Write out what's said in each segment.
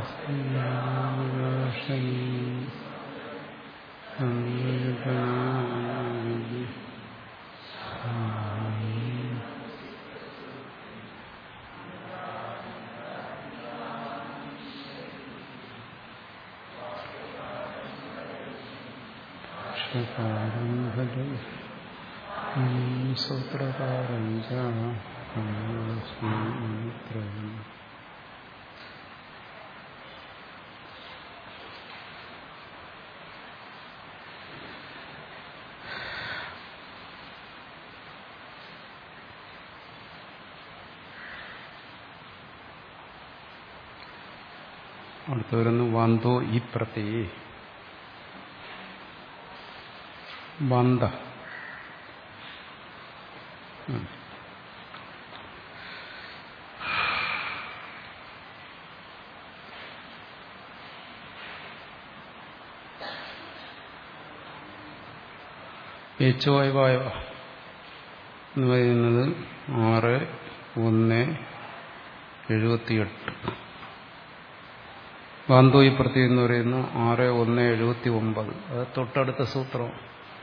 ഭാഷ്യകാരം ഖലു സൂത്രകാരം ചസ്മിത്രയം അടുത്ത് വരുന്നു വാന്തോ ഈ പ്രത്യേ ബന്ധ യച്ചോയവായ എന്ന് പറയുന്നത് ആറ് ഒന്ന് എഴുപത്തിയെട്ട് ബാന്തോയി പ്രത്യേകം എന്ന് പറയുന്ന ആറ് ഒന്ന് എഴുപത്തി ഒമ്പത് അത് തൊട്ടടുത്ത സൂത്രം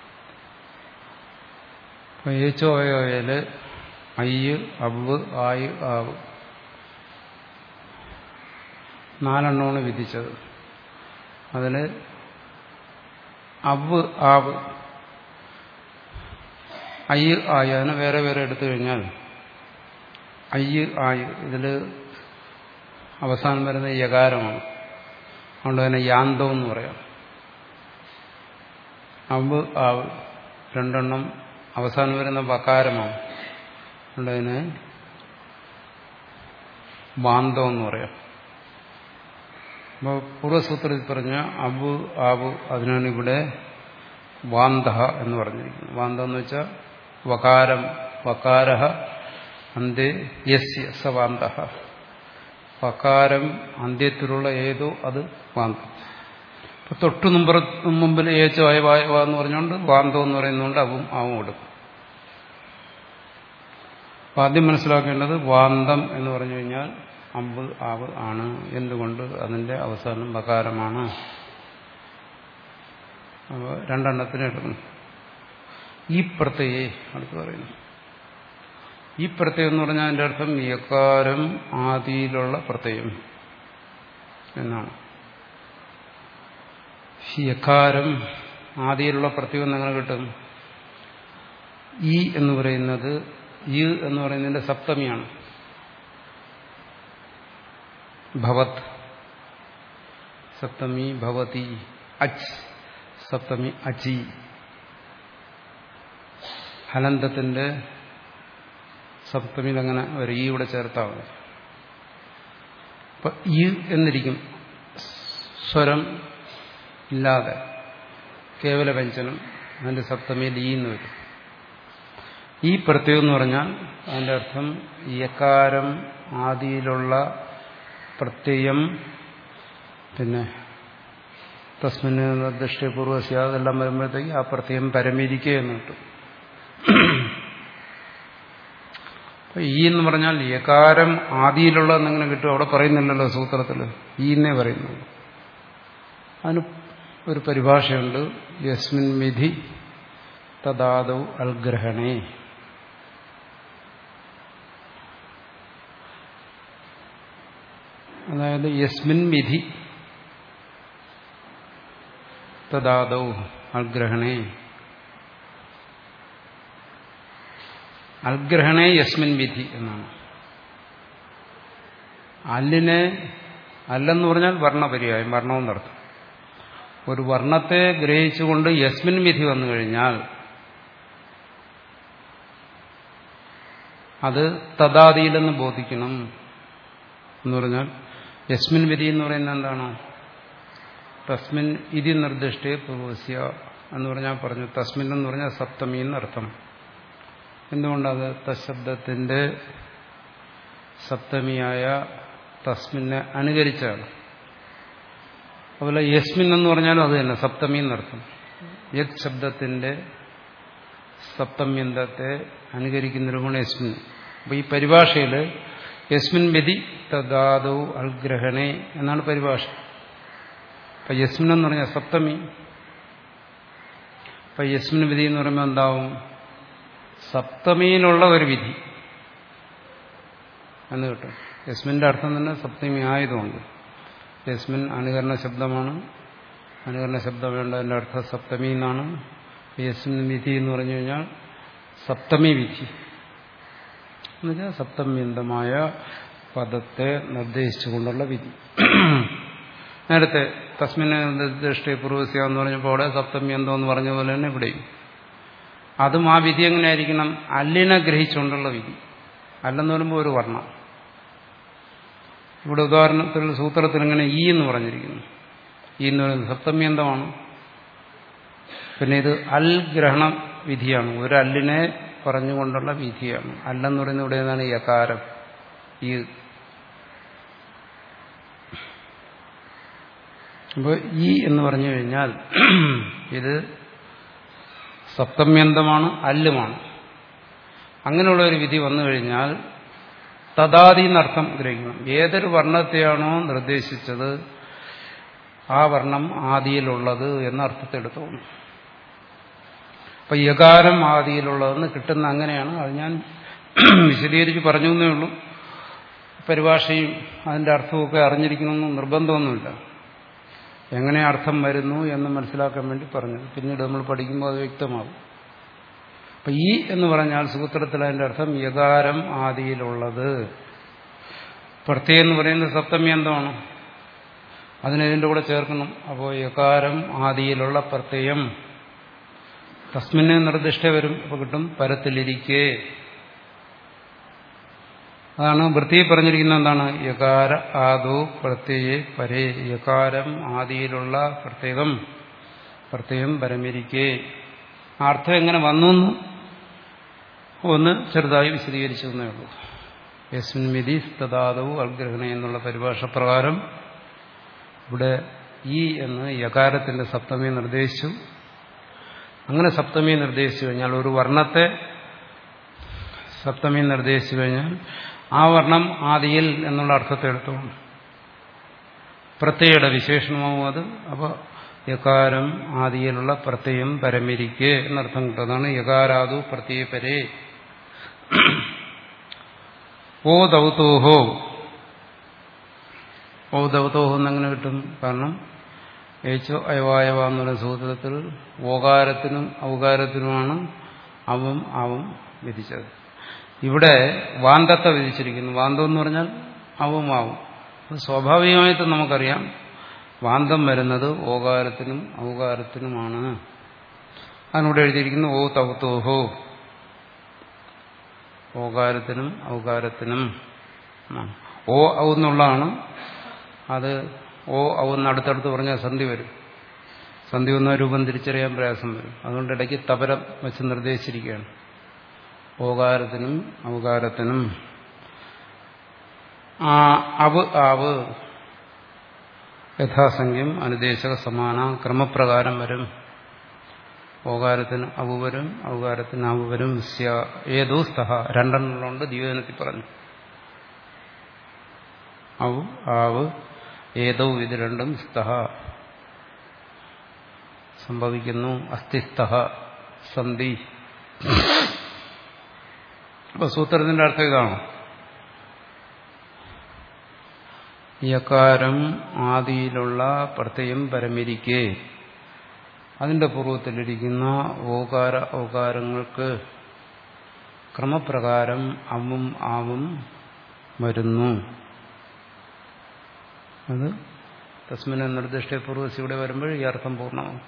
അപ്പൊ ഏച്ചോയല് അയ്യ് അവ്വ് ആയ് ആവ് നാലെണ്ണമാണ് വിധിച്ചത് അതില് അവ്വ് ആവ് അയ്യ് ആയ് അതിനെ വേറെ വേറെ എടുത്തു കഴിഞ്ഞാൽ അയ്യ് ആയ് ഇതില് അവസാനം വരുന്ന യകാരമാണ് അതുകൊണ്ട് തന്നെ യാന്തം എന്ന് പറയാം അവ്വ് ആവ് രണ്ടെണ്ണം അവസാനം വരുന്ന വകാരമാണ് അതുകൊണ്ട് അതിന് ബാന്തം എന്ന് പറയാം അപ്പോൾ പൂർവ്വസൂത്രത്തിൽ പറഞ്ഞ അബു ആബു അതിനാണ് ഇവിടെ വാന്ത എന്ന് പറഞ്ഞിരിക്കുന്നത് വാന്തം എന്ന് വെച്ചാൽ വകാരം വകാര അന്ത്യ യസ്യ സവാന്ത വകാരം അന്ത്യത്തിലുള്ള ഏതോ അത് വാന്തം അപ്പൊ തൊട്ടു മുമ്പ് മുമ്പിൽ ഏച്ചോ അയവായ എന്ന് പറഞ്ഞുകൊണ്ട് വാന്തം എന്ന് പറയുന്നതുകൊണ്ട് അവും ആവും കൊടുക്കും അപ്പൊ ആദ്യം മനസ്സിലാക്കേണ്ടത് വാന്തം എന്ന് പറഞ്ഞു കഴിഞ്ഞാൽ അമ്പ് ആവ് ആണ് എന്തുകൊണ്ട് അതിന്റെ അവസാനം ബകാരമാണ് അപ്പോൾ രണ്ടെണ്ണത്തിന് എടുക്കണം ഈ പ്രത്യയെ അടുത്ത് പറയുന്നു ഈ പ്രത്യയം എന്ന് പറഞ്ഞാൽ അതിന്റെ അർത്ഥം യക്കാരം ആദിയിലുള്ള പ്രത്യയം എന്നാണ് യക്കാരം ആദിയിലുള്ള പ്രത്യയം എങ്ങനെ കിട്ടും ഈ എന്ന് പറയുന്നത് ഈ എന്ന് പറയുന്നതിന്റെ സപ്തമിയാണ് ഭവത് സപ്തമി ഭവതി അച്ച് സപ്തമി അചി ഹലന്തത്തിന്റെ സപ്തമിയിൽ അങ്ങനെ ഒരു ഈ ഇവിടെ ചേർത്താൽ മതി അപ്പൊ ഈ എന്നിരിക്കും സ്വരം ഇല്ലാതെ കേവല വ്യഞ്ജനം അതിന്റെ സപ്തമിയിൽ ഈ എന്ന് വരും ഈ പ്രത്യയം എന്ന് പറഞ്ഞാൽ അതിന്റെ അർത്ഥം യക്കാരം ആദിയിലുള്ള പ്രത്യയം പിന്നെ തസ്മിന് നിർദ്ദിഷ്ടപൂർവസ്യ അതെല്ലാം വരുമ്പോഴത്തേക്ക് ആ പ്രത്യയം പരമിരിക്കുക എന്ന് കിട്ടും ഈ എന്ന് പറഞ്ഞാൽ യകാരം ആദിയിലുള്ളതെന്നെങ്ങനെ കിട്ടും അവിടെ പറയുന്നില്ലല്ലോ സൂത്രത്തിൽ ഈ എന്നേ പറയുന്നുള്ളൂ അതിന് ഒരു പരിഭാഷയുണ്ട് യസ്മിൻ വിധി തദാദൗ അൽഗ്രഹണേ അതായത് യസ്മിൻ വിധി തദാദൗ അൽഗ്രഹണേ അൽഗ്രഹണേ യസ്മിൻ വിധി എന്നാണ് അല്ലിനെ അല്ലെന്ന് പറഞ്ഞാൽ വർണ്ണപര്യായം വർണ്ണമെന്നർത്ഥം ഒരു വർണ്ണത്തെ ഗ്രഹിച്ചുകൊണ്ട് യസ്മിൻ വിധി വന്നു കഴിഞ്ഞാൽ അത് തദാദിയിലെന്ന് ബോധിക്കണം എന്ന് പറഞ്ഞാൽ യസ്മിൻ വിധി എന്ന് പറയുന്നത് എന്താണ് തസ്മിൻ ഇതി നിർദ്ദിഷ്ടേ പൂർവസ്യ എന്ന് പറഞ്ഞാൽ പറഞ്ഞു തസ്മിൻ എന്ന് പറഞ്ഞാൽ സപ്തമി എന്നർത്ഥം എന്തുകൊണ്ടത് തശബ്ദത്തിന്റെ സപ്തമിയായ തസ്മിനെ അനുകരിച്ചാണ് അതുപോലെ യസ്മിൻ എന്ന് പറഞ്ഞാലും അത് തന്നെ സപ്തമി എന്നർത്ഥം യത് ശബ്ദത്തിന്റെ സപ്തമ്യന്തത്തെ അനുകരിക്കുന്നൊരു ഗുണ യസ്മിൻ അപ്പൊ ഈ പരിഭാഷയിൽ യസ്മിൻ വിധി തദാദോ അൽഗ്രഹണേ എന്നാണ് പരിഭാഷ അപ്പൊ യസ്മിൻ എന്ന് പറഞ്ഞാൽ സപ്തമി അപ്പൊ യസ്മിൻ വിധി എന്ന് പറയുമ്പോൾ എന്താവും സപ്തമിയിലുള്ള ഒരു വിധി എന്ന് കിട്ടും യസ്മിന്റെ അർത്ഥം തന്നെ സപ്തമി ആയതുകൊണ്ട് യസ്മിൻ അനുകരണ ശബ്ദമാണ് അനുകരണ ശബ്ദം വേണ്ടതിന്റെ അർത്ഥം സപ്തമി എന്നാണ് യസ്മിൻ വിധി എന്ന് പറഞ്ഞു കഴിഞ്ഞാൽ സപ്തമി വിധി എന്നുവെച്ചാൽ സപ്തമ്യന്തമായ പദത്തെ നിർദ്ദേശിച്ചുകൊണ്ടുള്ള വിധി നേരത്തെ തസ്മിനെ നിർദ്ദിഷ്ട പൂർവസ്യ എന്ന് പറഞ്ഞപ്പോൾ അവിടെ സപ്തമ്യന്തം എന്ന് പറഞ്ഞ പോലെ തന്നെ ഇവിടെയും അതും ആ വിധി എങ്ങനെയായിരിക്കണം അല്ലിനെ ഗ്രഹിച്ചുകൊണ്ടുള്ള വിധി അല്ലെന്ന് പറയുമ്പോൾ ഒരു വർണ്ണം ഇവിടെ ഉദാഹരണത്തിൽ സൂത്രത്തിൽ ഇങ്ങനെ ഈ എന്ന് പറഞ്ഞിരിക്കുന്നു ഈ എന്ന് പറയുന്നത് സപ്തമ്യന്തമാണ് പിന്നെ ഇത് അൽ ഗ്രഹണ വിധിയാണ് ഒരു അല്ലിനെ പറഞ്ഞുകൊണ്ടുള്ള വിധിയാണ് അല്ലെന്ന് പറയുന്നത് ഇവിടെ ഏതാണ് യകാരം ഈ അപ്പോൾ ഈ എന്ന് പറഞ്ഞു കഴിഞ്ഞാൽ ഇത് സപ്തമ്യന്തമാണ് അല്ലുമാണ് അങ്ങനെയുള്ള ഒരു വിധി വന്നു കഴിഞ്ഞാൽ തദാതി എന്നർത്ഥം ഗ്രഹിക്കണം ഏതൊരു വർണ്ണത്തെയാണോ നിർദ്ദേശിച്ചത് ആ വർണ്ണം ആദിയിലുള്ളത് എന്ന അർത്ഥത്തെടുത്തോണം അപ്പൊ യകാരം ആദിയിലുള്ളതെന്ന് കിട്ടുന്ന അങ്ങനെയാണ് അത് ഞാൻ വിശദീകരിച്ച് പറഞ്ഞു എന്നേ ഉള്ളൂ പരിഭാഷയും അതിന്റെ അർത്ഥമൊക്കെ അറിഞ്ഞിരിക്കണമെന്ന് നിർബന്ധമൊന്നുമില്ല എങ്ങനെ അർത്ഥം വരുന്നു എന്ന് മനസ്സിലാക്കാൻ വേണ്ടി പറഞ്ഞു പിന്നീട് നമ്മൾ പഠിക്കുമ്പോൾ അത് വ്യക്തമാകും അപ്പൊ ഈ എന്ന് പറഞ്ഞാൽ സൂത്രത്തിൽ അതിന്റെ അർത്ഥം യകാരം ആദിയിലുള്ളത് പ്രത്യേകം എന്ന് പറയുന്നത് സപ്തമ്യന്തമാണ് അതിനതിൻ്റെ കൂടെ ചേർക്കണം അപ്പോൾ യകാരം ആദിയിലുള്ള പ്രത്യയം തസ്മിനെ നിർദ്ദിഷ്ട വരും അപ്പോൾ കിട്ടും പരത്തിലിരിക്കെ അതാണ് വൃത്തി പറഞ്ഞിരിക്കുന്നത് എന്താണ് യകാര ആദോ പ്രത്യയെ പരേ യകാരം ആദിയിലുള്ള പ്രത്യേകം പ്രത്യയം പരമിരിക്കെ അർത്ഥം എങ്ങനെ വന്നു ഒന്ന് ചെറുതായി വിശദീകരിച്ചു എന്നേ ഉള്ളൂ യസ്മിൻ വിധി തദാദവും അൽഗ്രഹണ എന്നുള്ള പരിഭാഷ പ്രകാരം ഇവിടെ ഈ എന്ന് യകാരത്തിന്റെ സപ്തമി നിർദ്ദേശിച്ചു അങ്ങനെ സപ്തമി നിർദ്ദേശിച്ചു കഴിഞ്ഞാൽ ഒരു വർണ്ണത്തെ സപ്തമി നിർദ്ദേശിച്ചു കഴിഞ്ഞാൽ ആ വർണ്ണം ആദിയിൽ എന്നുള്ള അർത്ഥത്തെ എടുത്തോണം പ്രത്യയുടെ വിശേഷണമാവും അത് അപ്പോൾ യകാരം ആദിയിലുള്ള പ്രത്യയം പരമിരിക്കെ എന്നർത്ഥം കിട്ടുന്നതാണ് യകാരാതു പ്രത്യയ പരേ ഓ ദൗതോഹോ ഓ ദൗതോഹോ എന്നങ്ങനെ കിട്ടും കാരണം ഏച്ചോ അയവായവ എന്നുള്ള സൂത്രത്തിൽ ഓകാരത്തിനും ഔകാരത്തിനുമാണ് അവം ആവും വിധിച്ചത് ഇവിടെ വാന്തത്തെ വിധിച്ചിരിക്കുന്നു വാന്തം എന്ന് പറഞ്ഞാൽ അവം ആവും സ്വാഭാവികമായിട്ടും നമുക്കറിയാം വാന്തം വരുന്നത് ഓകാരത്തിനും ഔകാരത്തിനുമാണ് അതിനൂടെ എഴുതിയിരിക്കുന്നു ഓ തൗത്തോഹോ ഓകാരത്തിനും ഔകാരത്തിനും ഓ ഔ എന്നുള്ളതാണ് അത് ഓ ഔ എന്ന് അടുത്തടുത്ത് പറഞ്ഞാൽ സന്ധി വരും സന്ധി വന്ന രൂപം തിരിച്ചറിയാൻ പ്രയാസം വരും അതുകൊണ്ട് ഇടയ്ക്ക് തപരം വെച്ച് നിർദ്ദേശിച്ചിരിക്കുകയാണ് ഓകാരത്തിനും ഔകാരത്തിനും ആ അവ് ആവ് യഥാസംഖ്യം അനുദേശക സമാന ക്രമപ്രകാരം വരും ഓകാരത്തിന് അവു വരും ഔകാരത്തിന് അവു വരും ഏതോ സ്തഹ രണ്ടെണ്ണമുള്ളതുകൊണ്ട് ദ്യോജനത്തിൽ പറഞ്ഞു അവു ആവ് ഏതോ ഇത് രണ്ടും സ്തഹ സംഭവിക്കുന്നു അസ്ഥിസ്തഹ സന്ധി അപ്പൊ സൂത്രത്തിന്റെ അർത്ഥം ഇതാണ് യകാരം ആദിയിലുള്ള പ്രത്യയം പരമിരിക്കെ അതിന്റെ പൂർവ്വത്തിലിരിക്കുന്ന ഓകാര ഓകാരങ്ങൾക്ക് ക്രമപ്രകാരം അവും ആവും വരുന്നു അത് തസ്മിനെ നിർദ്ദിഷ്ട പൂർവ്വസ് ഇവിടെ വരുമ്പോൾ ഈ അർത്ഥം പൂർണ്ണമാവും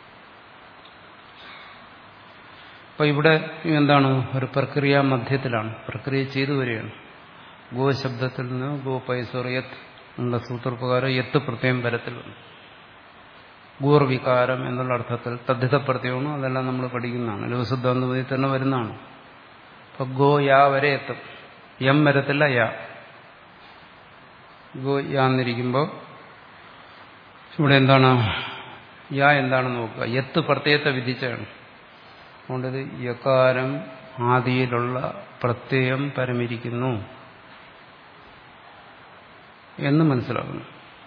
അപ്പൊ ഇവിടെ എന്താണ് ഒരു പ്രക്രിയ മധ്യത്തിലാണ് പ്രക്രിയ ചെയ്തു വരികയാണ് ഗോശബ്ദത്തിൽ നിന്ന് ഗോ പൈസോറിയത് എന്നുള്ള സൂത്രപ്രകാരം എത്ത് പ്രത്യേകം പരത്തിൽ വന്നു ഗൂർവികാരം എന്നുള്ള അർത്ഥത്തിൽ തദ്ധിത പ്രത്യയമാണ് അതെല്ലാം നമ്മൾ പഠിക്കുന്നതാണ് ലഘുസിദ്ധാന്തത്തിൽ തന്നെ വരുന്നതാണ് അപ്പൊ ഗോ യാ വരെ എത്തും യം വരത്തില്ല യാ ഗോ യാന്നിരിക്കുമ്പോൾ ഇവിടെ എന്താണ് യാ എന്താണെന്ന് നോക്കുക എത്ത് പ്രത്യയത്തെ വിധിച്ചാണ് അതുകൊണ്ടത് യകാരം ആദിയിലുള്ള പ്രത്യയം പരമിരിക്കുന്നു എന്ന് മനസ്സിലാക്കുന്നു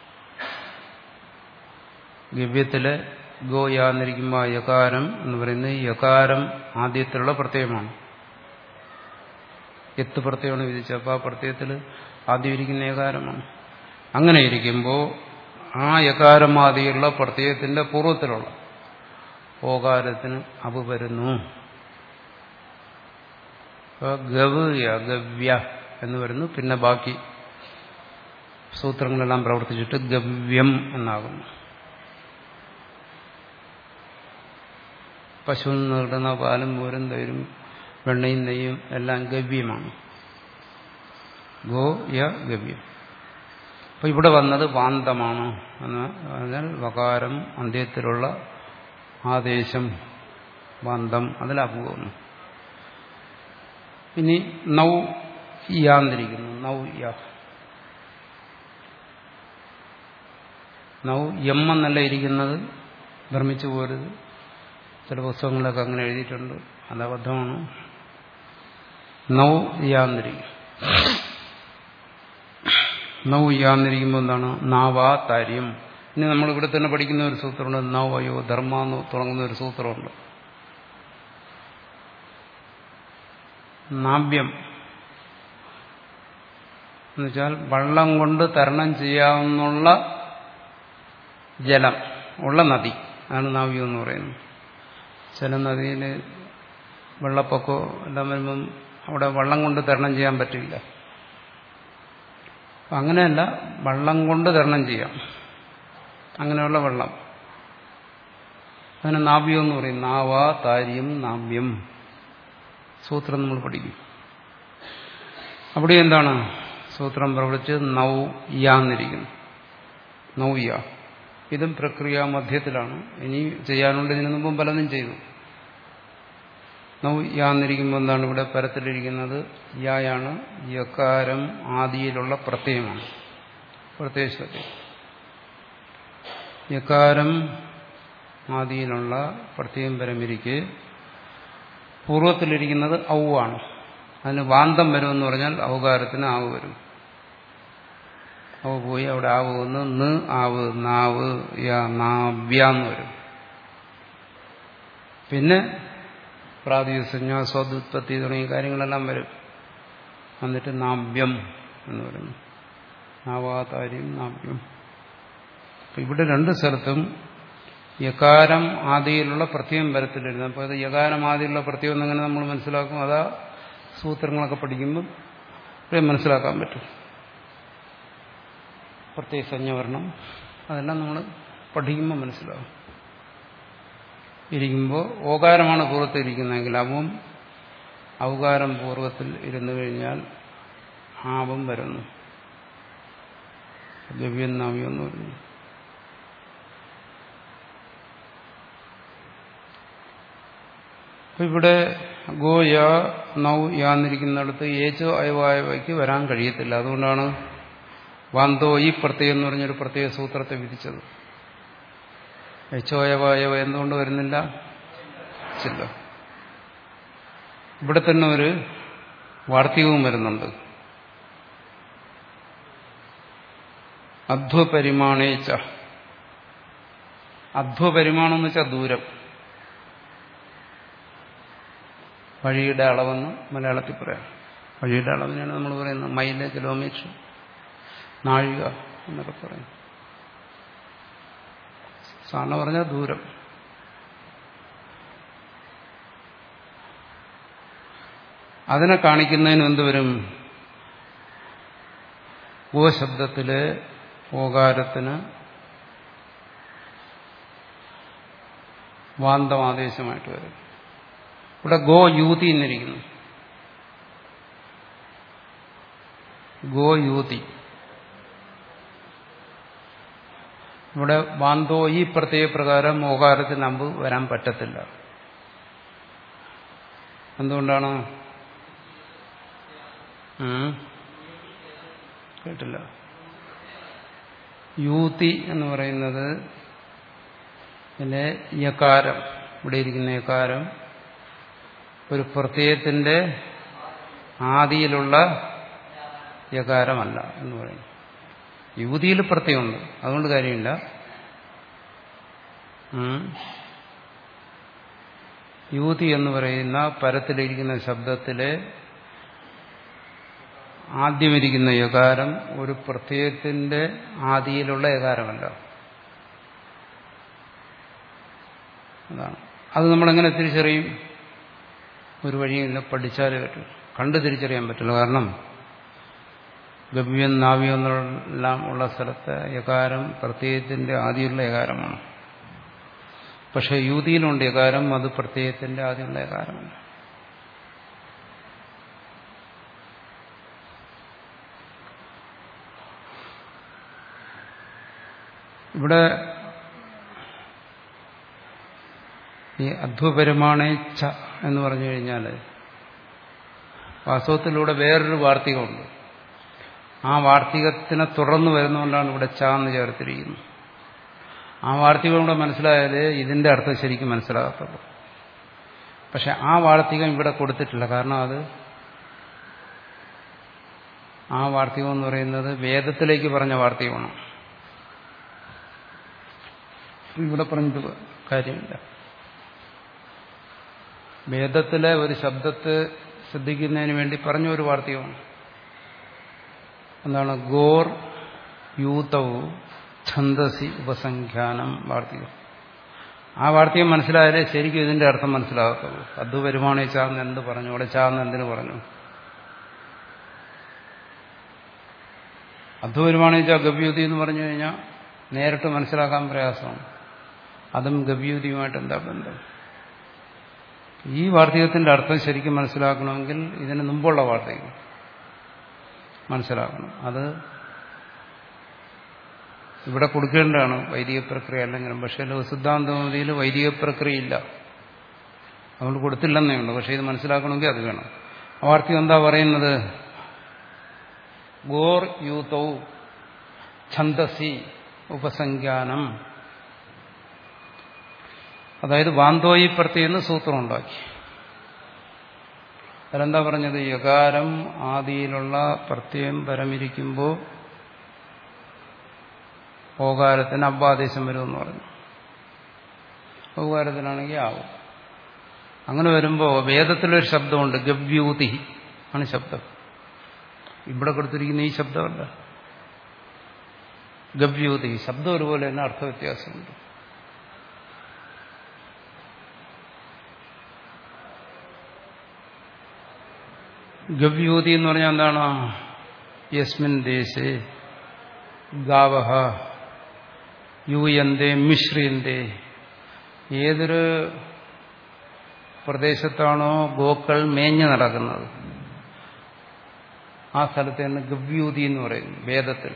ഗവ്യത്തിലെ ഗോ യാന്നിരിക്കുമ്പോൾ യകാരം എന്ന് പറയുന്നത് യകാരം ആദ്യത്തിലുള്ള പ്രത്യയമാണ് എത്ത് പ്രത്യയമാണ് വിധിച്ചത് അപ്പോൾ ആ പ്രത്യയത്തിൽ ആദ്യം ഇരിക്കുന്ന യകാരമാണ് അങ്ങനെ ഇരിക്കുമ്പോൾ ആ യകാരമാദിയുള്ള പ്രത്യയത്തിന്റെ പൂർവ്വത്തിലുള്ള ഓകാരത്തിന് അപ് വരുന്നു ഗവ് ഗവ്യ എന്ന് വരുന്നു പിന്നെ ബാക്കി സൂത്രങ്ങളെല്ലാം പ്രവർത്തിച്ചിട്ട് ഗവ്യം എന്നാകുന്നു പശുവിൽ നിന്ന് കിട്ടുന്ന പാലും മോരും തൈരും വെണ്ണയും നെയ്യും എല്ലാം ഗവ്യമാണ് ഗോ യ ഗവ്യം അപ്പൊ ഇവിടെ വന്നത് വാന്തമാണ് എന്ന് പറഞ്ഞാൽ വകാരം അന്ത്യത്തിലുള്ള ആദേശം വാന്തം അതിലപൂർന്നു ഇനി നൗ യാന്നിരിക്കുന്നു നൗ യ നൗ എം എന്നല്ല ഇരിക്കുന്നത് ഭ്രമിച്ചു പോരുത് ചില പുസ്തകങ്ങളിലൊക്കെ അങ്ങനെ എഴുതിയിട്ടുണ്ട് അത് അബദ്ധമാണ് നൗ യാന്നിരിക്കും നൗ യാന്നിരിക്കുമ്പോൾ എന്താണ് നാവാ താര്യം ഇനി നമ്മൾ ഇവിടെ തന്നെ പഠിക്കുന്ന ഒരു സൂത്രമുണ്ട് നവയോ ധർമ്മ എന്ന് തുടങ്ങുന്ന ഒരു സൂത്രമുണ്ട് നാബ്യം എന്നുവെച്ചാൽ വള്ളം കൊണ്ട് തരണം ചെയ്യാവുന്ന ജലം ഉള്ള നദി അതാണ് നാവ്യം എന്ന് പറയുന്നത് ചില നദിയിൽ വെള്ളപ്പൊക്കോ എല്ലാം വരുമ്പം അവിടെ വള്ളം കൊണ്ട് തരണം ചെയ്യാൻ പറ്റില്ല അങ്ങനെയല്ല വള്ളം കൊണ്ട് തരണം ചെയ്യാം അങ്ങനെയുള്ള വെള്ളം അതിന് നാവ്യം എന്ന് പറയും നാവ താര്യം നാവ്യം സൂത്രം നമ്മൾ പഠിക്കും അവിടെ എന്താണ് സൂത്രം പ്രവർത്തിച്ച് നൗ യാന്നിരിക്കുന്നു നൗയ ഇതും പ്രക്രിയ മധ്യത്തിലാണ് ഇനി ചെയ്യാനുണ്ട് ഇതിനു മുമ്പും പലതും ചെയ്തു നൗ യാന്നിരിക്കുമ്പോൾ എന്താണ് ഇവിടെ പരത്തിലിരിക്കുന്നത് യായാണ് യക്കാരം ആദിയിലുള്ള പ്രത്യയമാണ് പ്രത്യയശ്വതി യക്കാരം ആദിയിലുള്ള പ്രത്യയം പരമിരിക്ക് പൂർവ്വത്തിലിരിക്കുന്നത് ഔ ആണ് അതിന് വാന്തം വരുമെന്ന് പറഞ്ഞാൽ ഔകാരത്തിന് ആവ് വരും അവ പോയി അവിടെ ആവ് വന്ന് ന് ആവ് നാവ് യ നാവ്യാന്ന് വരും പിന്നെ പ്രാതിസഞ്ജ സ്വദുത്പത്തി തുടങ്ങിയ കാര്യങ്ങളെല്ലാം വരും എന്നിട്ട് നാവ്യം എന്ന് പറയുന്നു നാവാതാര്യം നാവ്യം ഇവിടെ രണ്ട് സ്ഥലത്തും യകാരം ആദിയിലുള്ള പ്രത്യയം വരത്തിലിരുന്നു അപ്പോൾ അത് യകാരം ആദിയിലുള്ള പ്രത്യയം എന്നെങ്ങനെ നമ്മൾ മനസ്സിലാക്കും അതാ സൂത്രങ്ങളൊക്കെ പഠിക്കുമ്പോൾ മനസ്സിലാക്കാൻ പറ്റും പ്രത്യേക സഞ്ജവരണം അതെല്ലാം നമ്മൾ പഠിക്കുമ്പോൾ മനസ്സിലാവും ഇരിക്കുമ്പോൾ ഓകാരമാണ് പൂർവ്വത്തിൽ ഇരിക്കുന്നതെങ്കിൽ അവും ഔകാരം പൂർവ്വത്തിൽ ഇരുന്നു കഴിഞ്ഞാൽ ആവും വരുന്നു ഗവ്യം നാവ്യം എന്ന് പറയുന്നു ഇവിടെ ഗോ യാ നൗ യാന്നിരിക്കുന്നിടത്ത് ഏച്ചോ അയവായവയ്ക്ക് വരാൻ കഴിയത്തില്ല അതുകൊണ്ടാണ് വാന്തോ ഈ പ്രത്യയം എന്ന് പറഞ്ഞൊരു പ്രത്യേക സൂത്രത്തെ വിധിച്ചത് യച്ചോയവായവ എന്തുകൊണ്ട് വരുന്നില്ല ചില്ല ഇവിടെ തന്നെ ഒരു വാർത്തികവും വരുന്നുണ്ട് അധ്വപരിമാണേച്ച അധ്വപരിമാണം എന്ന് വെച്ചാൽ ദൂരം വഴിയുടെ അളവെന്ന് മലയാളത്തിൽ പറയാം വഴിയുടെ അളവിനാണ് നമ്മൾ പറയുന്നത് മൈല് കിലോമീറ്റർ നാഴിക എന്നൊക്കെ പറയും സാറിന് പറഞ്ഞാൽ ദൂരം അതിനെ കാണിക്കുന്നതിന് എന്തുവരും ഗോ ശബ്ദത്തിലെ ഓകാരത്തിന് വാന്തം ആദേശമായിട്ട് വരും ഇവിടെ ഗോ യൂതി എന്നിരിക്കുന്നു ഗോ യൂതി ഇവിടെ വാന്തോ ഈ പ്രത്യേക പ്രകാരം ഓകാരത്തിന് അമ്പ് വരാൻ പറ്റത്തില്ല എന്തുകൊണ്ടാണ് കേട്ടില്ല യൂതി എന്ന് പറയുന്നത് പിന്നെ യകാരം ഇവിടെ ഇരിക്കുന്ന യകാരം ഒരു പ്രത്യയത്തിന്റെ ആദിയിലുള്ള യകാരമല്ല എന്ന് പറയുന്നു യുവതിയിൽ പ്രത്യയമുണ്ട് അതുകൊണ്ട് കാര്യമില്ല യുവതി എന്ന് പറയുന്ന പരത്തിലിരിക്കുന്ന ശബ്ദത്തിലെ ആദ്യമിരിക്കുന്ന യകാരം ഒരു പ്രത്യയത്തിന്റെ ആദിയിലുള്ള യകാരമല്ല അതാണ് അത് നമ്മളെങ്ങനെ തിരിച്ചറിയും ഒരു വഴിയില്ല പഠിച്ചാലേ പറ്റും കണ്ട് തിരിച്ചറിയാൻ പറ്റില്ല കാരണം ഗവ്യം നാവ്യം എന്നെല്ലാം ഉള്ള സ്ഥലത്ത് യകാരം പ്രത്യയത്തിന്റെ ആദ്യമുള്ള യകാരമാണ് പക്ഷെ യൂതിയിലുണ്ട് യകാരം അത് പ്രത്യയത്തിന്റെ ആദ്യമുള്ള യകാരമല്ല ഇവിടെ ഈ അധ്വപരിമാണേ ച എന്ന് പറഞ്ഞു കഴിഞ്ഞാൽ വാസ്തവത്തിലൂടെ വേറൊരു വാർത്തികമുണ്ട് ആ വാർത്തികത്തിനെ തുടർന്ന് വരുന്നതുകൊണ്ടാണ് ഇവിടെ ച എന്ന് ചേർത്തിരിക്കുന്നത് ആ വാർത്തികം കൂടെ മനസ്സിലായാലേ ഇതിന്റെ അർത്ഥം ശരിക്കും മനസ്സിലാകത്തുള്ളൂ പക്ഷെ ആ വാർത്തികം ഇവിടെ കൊടുത്തിട്ടില്ല കാരണം അത് ആ വാർത്തികം എന്ന് പറയുന്നത് വേദത്തിലേക്ക് പറഞ്ഞ വാർത്തികമാണ് ഇവിടെ പറഞ്ഞിട്ട് കാര്യമില്ല വേദത്തിലെ ഒരു ശബ്ദത്തെ ശ്രദ്ധിക്കുന്നതിന് വേണ്ടി പറഞ്ഞ ഒരു വാർത്തകമാണ് എന്താണ് ഗോർ യൂതവും ഛന്ദസി ഉപസംഖ്യാനം വാർത്തികം ആ വാർത്തകം മനസ്സിലായാലേ ശരിക്കും ഇതിന്റെ അർത്ഥം മനസ്സിലാകത്തുള്ളൂ അത് വരുമാണേ ചാന്ന് എന്ത് പറഞ്ഞു അവിടെ ചാന്ന് എന്തിനു പറഞ്ഞു അധ്വരുമാണേച്ച ഗവ്യൂതി എന്ന് പറഞ്ഞു കഴിഞ്ഞാൽ നേരിട്ട് മനസ്സിലാക്കാൻ പ്രയാസമാണ് അതും ഗവ്യൂതിയുമായിട്ട് എന്താ ബന്ധം ഈ വാർത്തകത്തിന്റെ അർത്ഥം ശരിക്കും മനസ്സിലാക്കണമെങ്കിൽ ഇതിന് മുമ്പുള്ള വാർത്തകം മനസ്സിലാക്കണം അത് ഇവിടെ കൊടുക്കേണ്ടതാണ് വൈദിക പ്രക്രിയ അല്ലെങ്കിലും പക്ഷേ സിദ്ധാന്തമതിയിൽ വൈദിക പ്രക്രിയ ഇല്ല അതുകൊണ്ട് കൊടുത്തില്ലെന്നേ ഉള്ളൂ പക്ഷേ ഇത് മനസ്സിലാക്കണമെങ്കിൽ അത് വേണം ആ വാർത്തകം എന്താ പറയുന്നത് ഗോർ യൂതൗ ഛന്ദസി ഉപസംഖ്യാനം അതായത് വാന്തോയി പ്രത്യേന്ന് സൂത്രം ഉണ്ടാക്കി അതിലെന്താ പറഞ്ഞത് യകാരം ആദിയിലുള്ള പ്രത്യയം പരമിരിക്കുമ്പോൾ ഓകാരത്തിന് അബ്ബാദേശം വരുമെന്ന് പറഞ്ഞു ഓകാരത്തിനാണെങ്കിൽ ആവും അങ്ങനെ വരുമ്പോൾ വേദത്തിലൊരു ശബ്ദമുണ്ട് ഗവ്യൂതി ആണ് ശബ്ദം ഇവിടെ കൊടുത്തിരിക്കുന്ന ഈ ശബ്ദമല്ല ഗവ്യൂതി ശബ്ദം ഒരുപോലെ തന്നെ അർത്ഥവ്യത്യാസമുണ്ട് ഗവ്യൂതി എന്ന് പറഞ്ഞാൽ എന്താണ് യസ്മിൻ ദേശേ ഗാവഹ യൂയന്തേ മിശ്രിയന്തേ ഏതൊരു പ്രദേശത്താണോ ഗോക്കൾ മേഞ്ഞു നടക്കുന്നത് ആ സ്ഥലത്ത് തന്നെ ഗവ്യൂതി എന്ന് പറയുന്നു വേദത്തിൽ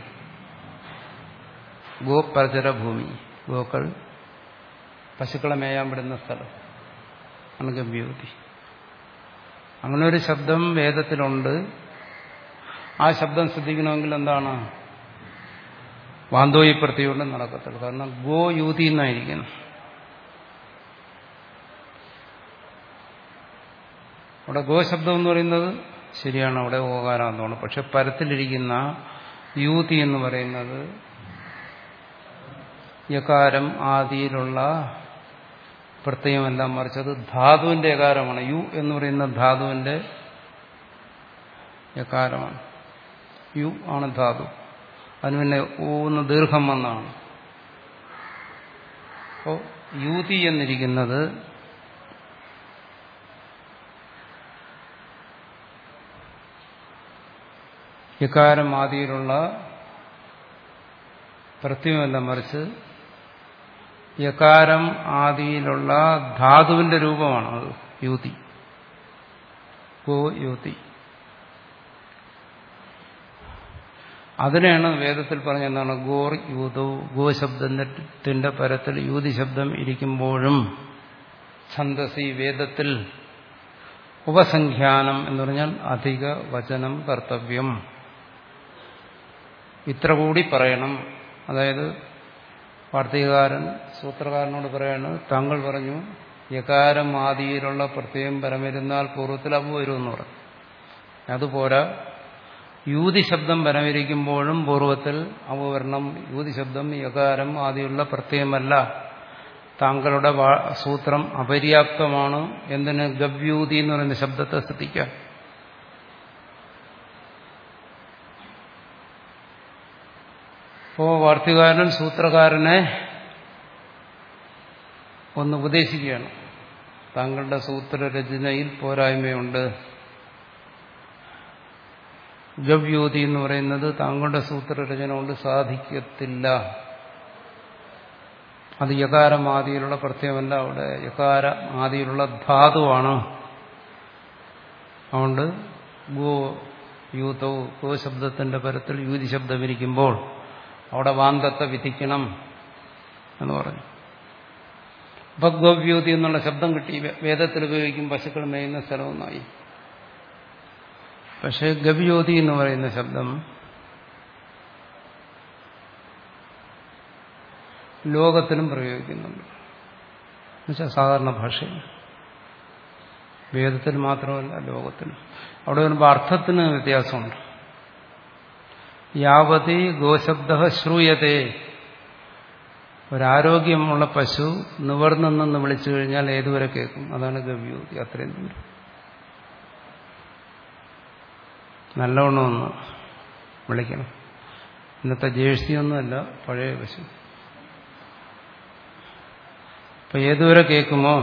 ഗോപരചര ഭൂമി ഗോക്കൾ പശുക്കളെ മേയാൻ വിടുന്ന സ്ഥലം ആണ് ഗവ്യൂതി അങ്ങനെ ഒരു ശബ്ദം വേദത്തിലുണ്ട് ആ ശബ്ദം ശ്രദ്ധിക്കണമെങ്കിൽ എന്താണ് വാന്തോയി പ്രത്യേകം നടക്കത്തുള്ളൂ കാരണം ഗോ യൂതി എന്നായിരിക്കുന്നു അവിടെ ഗോ ശബ്ദം എന്ന് പറയുന്നത് ശരിയാണ് അവിടെ ഓകാരാന്തമാണ് പക്ഷെ പരത്തിലിരിക്കുന്ന യൂതി എന്ന് പറയുന്നത് യകാരം ആദിയിലുള്ള പ്രത്യയമെല്ലാം മറിച്ചത് ധാതുവിന്റെ യകാരമാണ് യു എന്ന് പറയുന്ന ധാതുവിന്റെ യകാരമാണ് യു ആണ് ധാതു അതിന് പിന്നെ ഊന്ന് ദീർഘം വന്നാണ് അപ്പോൾ യൂതി എന്നിരിക്കുന്നത് യകാരം ആദിയിലുള്ള പ്രത്യമല്ല മറിച്ച് യകാരം ആദിയിലുള്ള ധാതുവിന്റെ രൂപമാണ് അത് യൂതി ഗോ യൂതി അതിനെയാണ് വേദത്തിൽ പറഞ്ഞ എന്താണ് ഗോർ യൂതോ ഗോ ശബ്ദത്തിന്റെ പരത്തിൽ യൂതി ശബ്ദം ഇരിക്കുമ്പോഴും ഛന്ദസി വേദത്തിൽ ഉപസംഖ്യാനം എന്ന് പറഞ്ഞാൽ അധിക വചനം കർത്തവ്യം ഇത്ര കൂടി പറയണം അതായത് വാർത്തകാരൻ സൂത്രകാരനോട് പറയാണ് താങ്കൾ പറഞ്ഞു യകാരം ആദിയിലുള്ള പ്രത്യേകം പരമിരുന്നാൽ പൂർവ്വത്തിൽ അമ്പ് വരുമെന്ന് പറഞ്ഞു അതുപോരാ യൂതി ശബ്ദം വരവിരിക്കുമ്പോഴും പൂർവ്വത്തിൽ അവവർണം യൂതി ശബ്ദം യകാരം ആദിയുള്ള പ്രത്യയമല്ല താങ്കളുടെ സൂത്രം അപര്യാപ്തമാണ് എന്തിന് ഗവ്യൂതി എന്ന് പറയുന്ന ശബ്ദത്തെ ശ്രദ്ധിക്കാം അപ്പോ വാർത്തകാരൻ സൂത്രകാരനെ ഒന്ന് ഉപദേശിക്കുകയാണ് താങ്കളുടെ സൂത്രരചനയിൽ പോരായ്മയുണ്ട് ഗവ്യൂതി എന്ന് പറയുന്നത് താങ്കളുടെ സൂത്രരചന കൊണ്ട് സാധിക്കത്തില്ല അത് യകാരം ആദിയിലുള്ള പ്രത്യേകമല്ല അവിടെ യകാര ആദിയിലുള്ള ധാതുവാണ് അതുകൊണ്ട് ഗോ യൂതോ ഗോ ശബ്ദത്തിന്റെ പരത്തിൽ യൂതി ശബ്ദം ഇരിക്കുമ്പോൾ അവിടെ വാന്തത്തെ വിധിക്കണം എന്ന് പറഞ്ഞു അപ്പൊ ഗോവ്യൂതി എന്നുള്ള ശബ്ദം കിട്ടി വേദത്തിൽ ഉപയോഗിക്കും പശുക്കൾ മേയുന്ന സ്ഥലമൊന്നായി പക്ഷെ ഗവ്യോതി എന്ന് പറയുന്ന ശബ്ദം ലോകത്തിലും പ്രയോഗിക്കുന്നുണ്ട് എന്നുവെച്ചാൽ സാധാരണ ഭാഷയിൽ വേദത്തിൽ മാത്രമല്ല ലോകത്തിലും അവിടെ വരുമ്പോൾ അർത്ഥത്തിന് വ്യത്യാസമുണ്ട് യാവതി ഗോശബ്ദ ശ്രൂയതേ ഒരാരോഗ്യമുള്ള പശു നിവർന്നെന്ന് വിളിച്ചു കഴിഞ്ഞാൽ ഏതുവരെ കേൾക്കും അതാണ് ഗവ്യൂതി അത്രയും ദൂരം നല്ലവണ്ണം ഒന്ന് വിളിക്കണം ഇന്നത്തെ ജേഴ്സിയൊന്നുമല്ല പഴയ പശു അപ്പൊ ഏതുവരെ കേൾക്കുമോ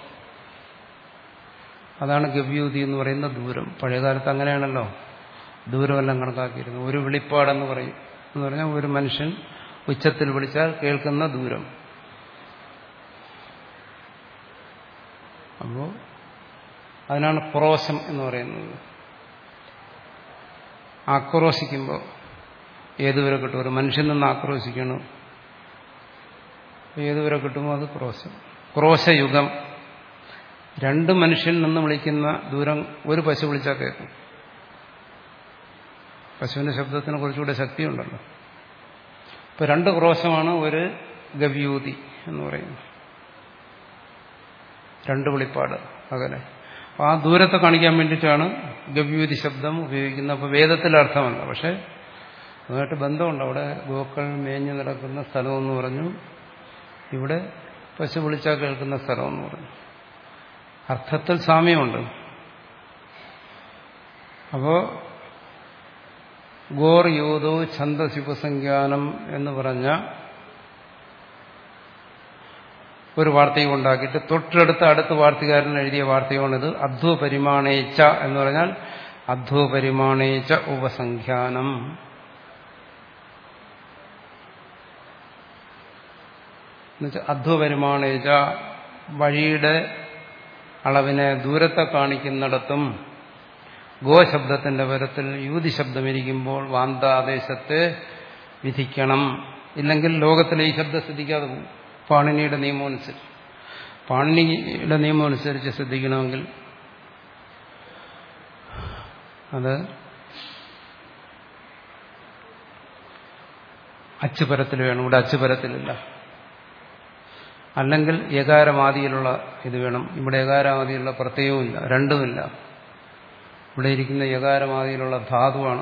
അതാണ് ഗവ്യൂതി എന്ന് പറയുന്ന ദൂരം പഴയകാലത്ത് അങ്ങനെയാണല്ലോ ദൂരമെല്ലാം കണക്കാക്കിയിരുന്നു ഒരു വിളിപ്പാടെന്ന് പറയും എന്ന് പറഞ്ഞാൽ ഒരു മനുഷ്യൻ ഉച്ചത്തിൽ വിളിച്ചാൽ കേൾക്കുന്ന ദൂരം അപ്പോൾ അതിനാണ് ക്രോശം എന്ന് പറയുന്നത് ആക്രോശിക്കുമ്പോൾ ഏതുവരെ കിട്ടും ഒരു മനുഷ്യൻ നിന്ന് ആക്രോശിക്കണം ഏതുവരെ കിട്ടുമോ അത് ക്രോശം ക്രോശയുഗം രണ്ട് മനുഷ്യൻ നിന്ന് വിളിക്കുന്ന ദൂരം ഒരു പശു വിളിച്ചാൽ കേൾക്കും പശുവിന്റെ ശബ്ദത്തിന് കുറച്ചുകൂടെ ശക്തിയുണ്ടല്ലോ ഇപ്പൊ രണ്ട് ക്രോശമാണ് ഒരു ഗവ്യൂതി എന്ന് പറയുന്നത് രണ്ട് വിളിപ്പാട് അകലെ അപ്പൊ ആ ദൂരത്തെ കാണിക്കാൻ വേണ്ടിയിട്ടാണ് ഗവ്യൂതി ശബ്ദം ഉപയോഗിക്കുന്നത് അപ്പൊ വേദത്തിലെ അർത്ഥമല്ല പക്ഷെ അതുമായിട്ട് ബന്ധമുണ്ട് അവിടെ ഗോക്കൾ മേഞ്ഞു നടക്കുന്ന സ്ഥലമെന്ന് പറഞ്ഞു ഇവിടെ പശു വിളിച്ചാൽ കേൾക്കുന്ന സ്ഥലമെന്ന് പറഞ്ഞു അർത്ഥത്തിൽ സാമ്യമുണ്ട് അപ്പോ ഗോർ യോധോ ഛന്ദസിപസംഖ്യാനം എന്ന് പറഞ്ഞ ഒരു വാർത്തയും ഉണ്ടാക്കിയിട്ട് തൊട്ടടുത്ത അടുത്ത വാർത്തകാരൻ എഴുതിയ വാർത്തയാണിത് അധ്വ പരിമാണേച്ച എന്ന് പറഞ്ഞാൽ അധ്വ പരിമാണേച്ച ഉപസംഖ്യാനം എന്നുവെച്ചാൽ അധ്വ പരിമാണേച്ച വഴിയുടെ അളവിനെ ദൂരത്തെ കാണിക്കുന്നിടത്തും ഗോശബ്ദത്തിന്റെ പരത്തിൽ യൂതി ശബ്ദമിരിക്കുമ്പോൾ വാന്താദേശത്തെ വിധിക്കണം ഇല്ലെങ്കിൽ ലോകത്തിലെ ഈ ശബ്ദം ശ്രദ്ധിക്കാതെ പോകും പാണിനിയുടെ നിയമം അനുസരിച്ച് പാണിനിയുടെ നിയമം അനുസരിച്ച് ശ്രദ്ധിക്കണമെങ്കിൽ അത് അച്ചുപരത്തിൽ വേണം ഇവിടെ അച്ചുപരത്തിലില്ല അല്ലെങ്കിൽ ഏകാരമാദിയിലുള്ള ഇത് വേണം ഇവിടെ ഏകാരമാദിയിലുള്ള പ്രത്യയവുമില്ല രണ്ടുമില്ല ഇവിടെ ഇരിക്കുന്ന യകാരമാതിയിലുള്ള ധാതുവാണ്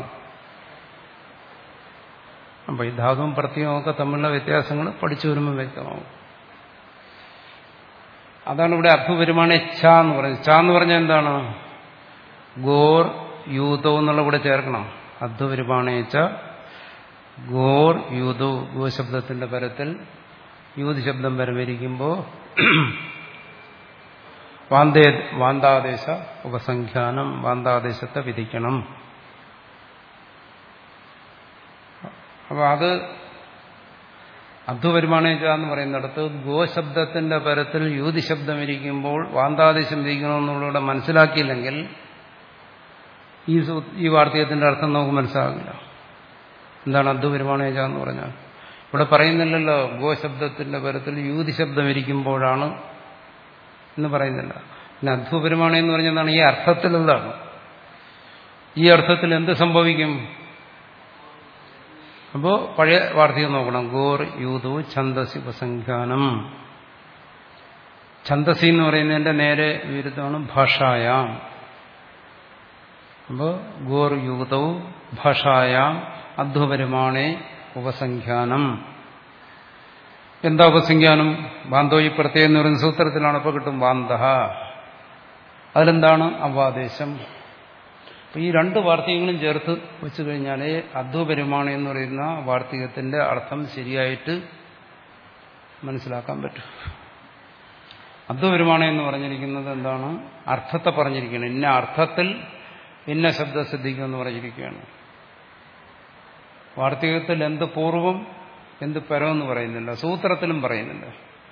അപ്പൊ ഈ ധാതുവും പ്രത്യയവും ഒക്കെ തമ്മിലുള്ള വ്യത്യാസങ്ങൾ പഠിച്ചു വരുമ്പോൾ വ്യക്തമാവും അതാണ് ഇവിടെ അർത്ഥപരിമാണ ഛ എന്ന് പറയുന്നത് ഛ എന്ന് പറഞ്ഞാൽ എന്താണ് ഗോർ യൂതോ എന്നുള്ള കൂടെ ചേർക്കണം അധ്വപരിമാണേച്ച ഗോർ യൂതോ ഗോ ശബ്ദത്തിന്റെ പരത്തിൽ യൂത് ശബ്ദം വരവിരിക്കുമ്പോൾ വാന്തേ വാന്താദേശ ഉപസംഖ്യാനം വാന്താദേശത്തെ വിധിക്കണം അപ്പൊ അത് അധ്വപരിമാണേച്ച എന്ന് പറയുന്നിടത്ത് ഗോശബ്ദത്തിന്റെ പരത്തിൽ യൂതി ശബ്ദം ഇരിക്കുമ്പോൾ വാന്താദേശം വിധിക്കണമെന്നുള്ളൂടെ മനസ്സിലാക്കിയില്ലെങ്കിൽ ഈ ഈ വാർത്തകത്തിന്റെ അർത്ഥം നമുക്ക് മനസ്സിലാകില്ല എന്താണ് അധ്വപരിമാണേച്ച എന്ന് പറഞ്ഞാൽ ഇവിടെ പറയുന്നില്ലല്ലോ ഗോശബ്ദത്തിന്റെ പരത്തിൽ യൂതി ശബ്ദം ഇരിക്കുമ്പോഴാണ് എന്ന് പറയുന്നില്ല പിന്നെ അധ്വപരിമാണം എന്ന് പറഞ്ഞതാണ് ഈ അർത്ഥത്തിലുള്ളതാണ് ഈ അർത്ഥത്തിൽ എന്ത് സംഭവിക്കും അപ്പോ പഴയ വാർത്തകൾ നോക്കണം ഗോർ യൂതു ഛന്ദസി ഉപസംഖ്യാനം ഛന്ദസി എന്ന് പറയുന്നതിന്റെ നേരെ വിരുദ്ധമാണ് ഭാഷായാം അപ്പോൾ ഗോർ യുഗതവും ഭാഷായാം അധ്വപരിമാണേ ഉപസംഖ്യാനം എന്താ ഉപസംഖ്യാനം ബാന്ധോയി പ്രത്യേകം എന്ന് പറയുന്ന സൂത്രത്തിലാണ് അപ്പോൾ കിട്ടും ബാന്ധ അതിലെന്താണ് അവാദേശം അപ്പൊ ഈ രണ്ട് വാർത്തകങ്ങളും ചേർത്ത് വെച്ചു കഴിഞ്ഞാലേ അധ്വപരിമാണ എന്ന് പറയുന്ന വാർത്തികത്തിന്റെ അർത്ഥം ശരിയായിട്ട് മനസ്സിലാക്കാൻ പറ്റും അധ്വപരിമാണ എന്ന് പറഞ്ഞിരിക്കുന്നത് എന്താണ് അർത്ഥത്തെ പറഞ്ഞിരിക്കുകയാണ് ഇന്ന അർത്ഥത്തിൽ ഇന്ന ശബ്ദം സിദ്ധിക്കുമെന്ന് പറഞ്ഞിരിക്കുകയാണ് വാർത്തികത്തിൽ എന്ത് പൂർവം എന്ത് പരമെന്ന് പറയുന്നില്ല സൂത്രത്തിലും പറയുന്നില്ല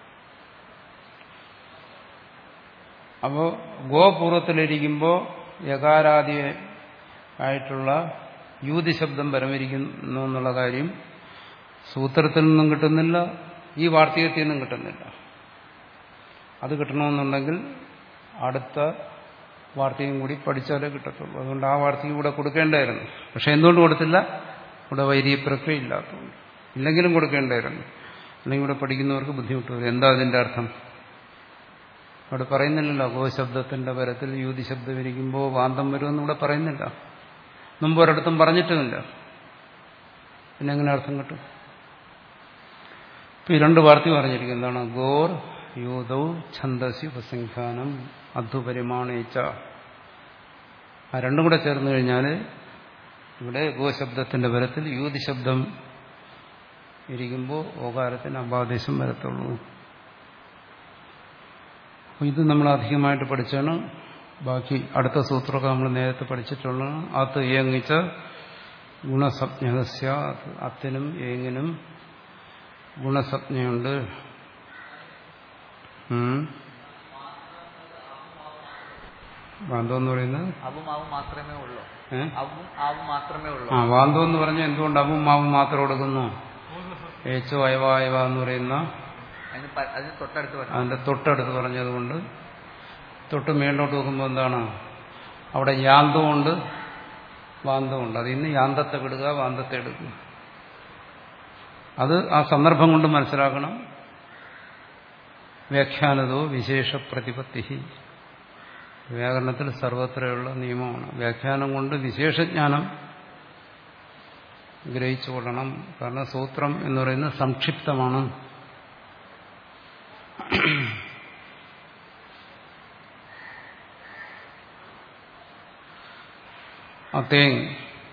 അപ്പോൾ ഗോപൂർവത്തിലിരിക്കുമ്പോൾ യകാരാദി ആയിട്ടുള്ള യൂതി ശബ്ദം പരമിരിക്കുന്നു എന്നുള്ള കാര്യം സൂത്രത്തിൽ നിന്നും കിട്ടുന്നില്ല ഈ വാർത്തകത്തിൽ നിന്നും കിട്ടുന്നില്ല അത് കിട്ടണമെന്നുണ്ടെങ്കിൽ അടുത്ത വാർത്തയും കൂടി പഠിച്ചാലേ കിട്ടത്തുള്ളൂ അതുകൊണ്ട് ആ വാർത്തയും കൂടെ കൊടുക്കേണ്ടായിരുന്നു പക്ഷെ എന്തുകൊണ്ട് കൊടുത്തില്ല ഇവിടെ വൈദിക പ്രക്രിയ ഇല്ലാത്തതുകൊണ്ട് ഇല്ലെങ്കിലും കൊടുക്കേണ്ടായിരുന്നു അല്ലെങ്കിൽ ഇവിടെ പഠിക്കുന്നവർക്ക് ബുദ്ധിമുട്ട് വരും എന്താ അതിന്റെ അർത്ഥം അവിടെ പറയുന്നില്ലല്ലോ ഗോശബ്ദത്തിന്റെ പരത്തിൽ യൂതി ശബ്ദം ഇരിക്കുമ്പോൾ വാന്തം വരുമെന്ന് ഇവിടെ പറയുന്നില്ല മുമ്പ് ഒരിടത്തും പറഞ്ഞിട്ടുമില്ല പിന്നെ എങ്ങനെ അർത്ഥം കിട്ടും ഇപ്പൊ ഈ രണ്ട് വാർത്ത പറഞ്ഞിരിക്കും എന്താണ് ഗോർ യൂതൗ ഛന്ദസി ഉപസംഖ്യാനം അധ്വപരിമാണേച്ച ആ രണ്ടും കൂടെ ചേർന്ന് കഴിഞ്ഞാൽ ഇവിടെ ഗോശബ്ദത്തിന്റെ പരത്തിൽ യൂതി ശബ്ദം ഇരിക്കുമ്പോൾ ഓകാരത്തിന് അബാദേശം വരത്തുള്ളൂ അപ്പോൾ ഇത് നമ്മൾ അധികമായിട്ട് പഠിച്ചാണ് ബാക്കി അടുത്ത സൂത്രമൊക്കെ നമ്മൾ നേരത്തെ പഠിച്ചിട്ടുള്ളതാണ് അത് ഏങ്ങിച്ച ഗുണസജ്ഞസ്യ അത്തിനും ഏങ്ങിനും ഗുണസജ്ഞയുണ്ട് വാന്തം എന്ന് പറയുന്നത് അവും ആവും മാത്രമേ ഉള്ളൂ ഏ? അവും ആവും മാത്രമേ ഉള്ളൂ ആ വാന്തം എന്ന് പറഞ്ഞാൽ എന്തുകൊണ്ട് അവും മാവും മാത്രം കൊടുക്കുന്നു ഏച്ചോ അയവായവ എന്ന് പറയുന്ന അതിന് പ- അതിന് തൊട്ടടുത്ത് വരണം അതിന്റെ തൊട്ടടുത്ത് പറഞ്ഞതുകൊണ്ട് തൊട്ട് മേലോട്ട് നോക്കുമ്പോൾ എന്താണ് അവിടെ യാന്തമുണ്ട് വാന്തമുണ്ട് അതിൽ നിന്ന് യാന്തത്തെ വിടുക വാന്തത്തെ എടുക്കുക അത് ആ സന്ദർഭം കൊണ്ട് മനസ്സിലാക്കണം വ്യാഖ്യാനതോ വിശേഷ പ്രതിപത്തി വ്യാകരണത്തിൽ സർവത്രയുള്ള നിയമമാണ് വ്യാഖ്യാനം കൊണ്ട് വിശേഷജ്ഞാനം ഗ്രഹിച്ചുകൊള്ളണം കാരണം സൂത്രം എന്ന് പറയുന്നത് സംക്ഷിപ്തമാണ് അത്തേങ്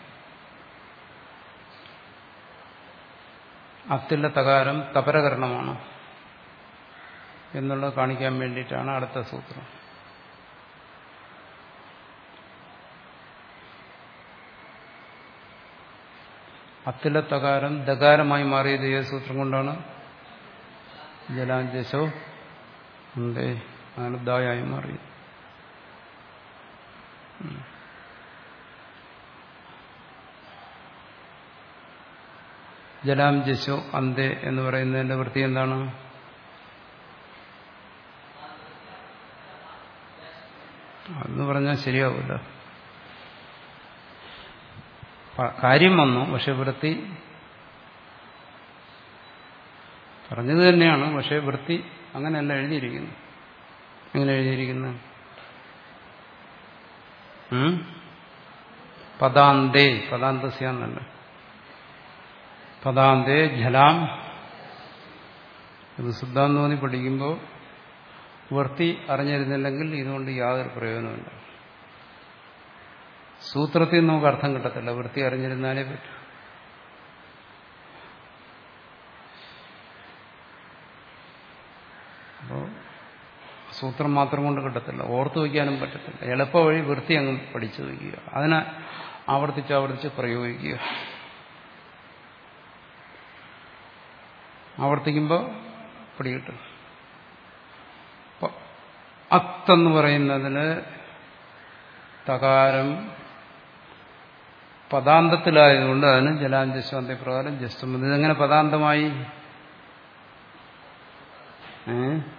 അത്തിലെ തകാരം തപരകരണമാണ് എന്നുള്ളത് കാണിക്കാൻ വേണ്ടിയിട്ടാണ് അടുത്ത സൂത്രം അത്തിലെ തകാരം ദകാരമായി മാറിയത് ഏത് സൂത്രം കൊണ്ടാണ് ജലാഞ്ജസോ ഉണ്ട് അതാണ് ദായായി മാറിയത് ഉം. ജലാം ജശോ അന്തേ എന്ന് പറയുന്നതിന്റെ വൃത്തി എന്താണ് അതെന്ന് പറഞ്ഞാൽ ശരിയാവില്ല പ- കാര്യം വന്നു പക്ഷെ വൃത്തി പറഞ്ഞത് തന്നെയാണ് പക്ഷെ വൃത്തി അങ്ങനെയല്ല എഴുതിയിരിക്കുന്നു എങ്ങനെ എഴുതിയിരിക്കുന്നത് ഉം? പദാന്തേ പദാന്തസ്യാന്നല്ല പദാന്തേ ജലാം ഇത് സിദ്ധാന്തോന്നി പഠിക്കുമ്പോൾ വൃത്തി അറിഞ്ഞിരുന്നില്ലെങ്കിൽ ഇതുകൊണ്ട് യാതൊരു പ്രയോജനമില്ല സൂത്രത്തിൽ നമുക്ക് അർത്ഥം കിട്ടത്തില്ല വൃത്തി അറിഞ്ഞിരുന്നാലേ പറ്റൂ അപ്പോൾ സൂത്രം മാത്രം കൊണ്ട് കിട്ടത്തില്ല ഓർത്തു വയ്ക്കാനും പറ്റത്തില്ല എളുപ്പ വഴി വൃത്തി അങ്ങ് പഠിച്ചു വയ്ക്കുക അതിനെ ആവർത്തിച്ച് ആവർത്തിച്ച് പ്രയോഗിക്കുക ആവർത്തിക്കുമ്പോൾ പിടികിട്ടും അപ്പൊ അത്തെന്ന് പറയുന്നതിന് തകാരം പദാന്തത്തിലായതുകൊണ്ട് അതിന് ജലാഞ്ജസ്വാന്തി പ്രകാരം ജസ്തും ഇതെങ്ങനെ പദാന്തമായി ഏ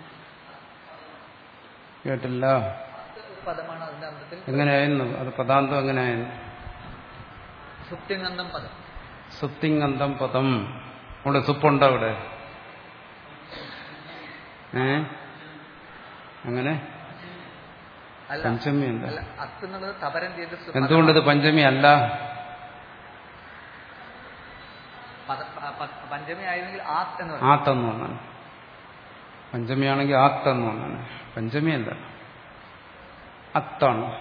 കേട്ടില്ല ഒരു പദമാണ് അതിന്റെ അന്തത്തിൽ എങ്ങനെയായിരുന്നു അത് പദാന്തം എങ്ങനെയായിരുന്നു സുപ്തിങ്ങന്തം പദം സുപ്തിങ്ങന്തം പദം അവിടെ സുപ്പുണ്ടോ അവിടെ ഏ അങ്ങനെ അല്ല പഞ്ചമി എന്താ അല്ല അത്ത് എന്നുള്ളത് തപരം ചെയ്ത് സു- എന്തുകൊണ്ടിത് പഞ്ചമി അല്ല പദ- പ- പ- പഞ്ചമി ആയിരുന്നെങ്കിൽ ആത്ത് എന്ന് പറയും ആത്തെന്ന് വന്നാണ് പഞ്ചമിയാണെങ്കിൽ ആത്തെന്ന് വന്നാണ് പഞ്ചമി അല്ല അത്താണ്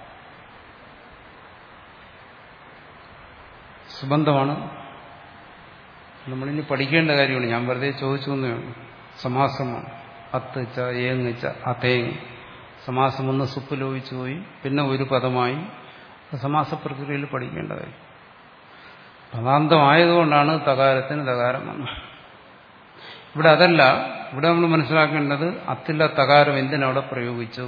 സുബന്ധമാണ് നമ്മളിനി പഠിക്കേണ്ട കാര്യമാണ് ഞാൻ വെറുതെ ചോദിച്ചു എന്നേ ഉള്ളൂ സമാസമാണ് അത്ത് ച ഏങ് ച അതേങ് സമാസം ഒന്ന് സുപ്പ് ലോപിച്ചു പോയി പിന്നെ ഒരു പദമായി സമാസ പ്രക്രിയയിൽ പഠിക്കേണ്ട കാര്യം പദാന്തമായതുകൊണ്ടാണ് തകാരത്തിന് തകാരം വന്നത് ഇവിടെ അതല്ല ഇവിടെ നമ്മൾ മനസ്സിലാക്കേണ്ടത് അത്തില്ല തകാരം എന്തിനവിടെ പ്രയോഗിച്ചു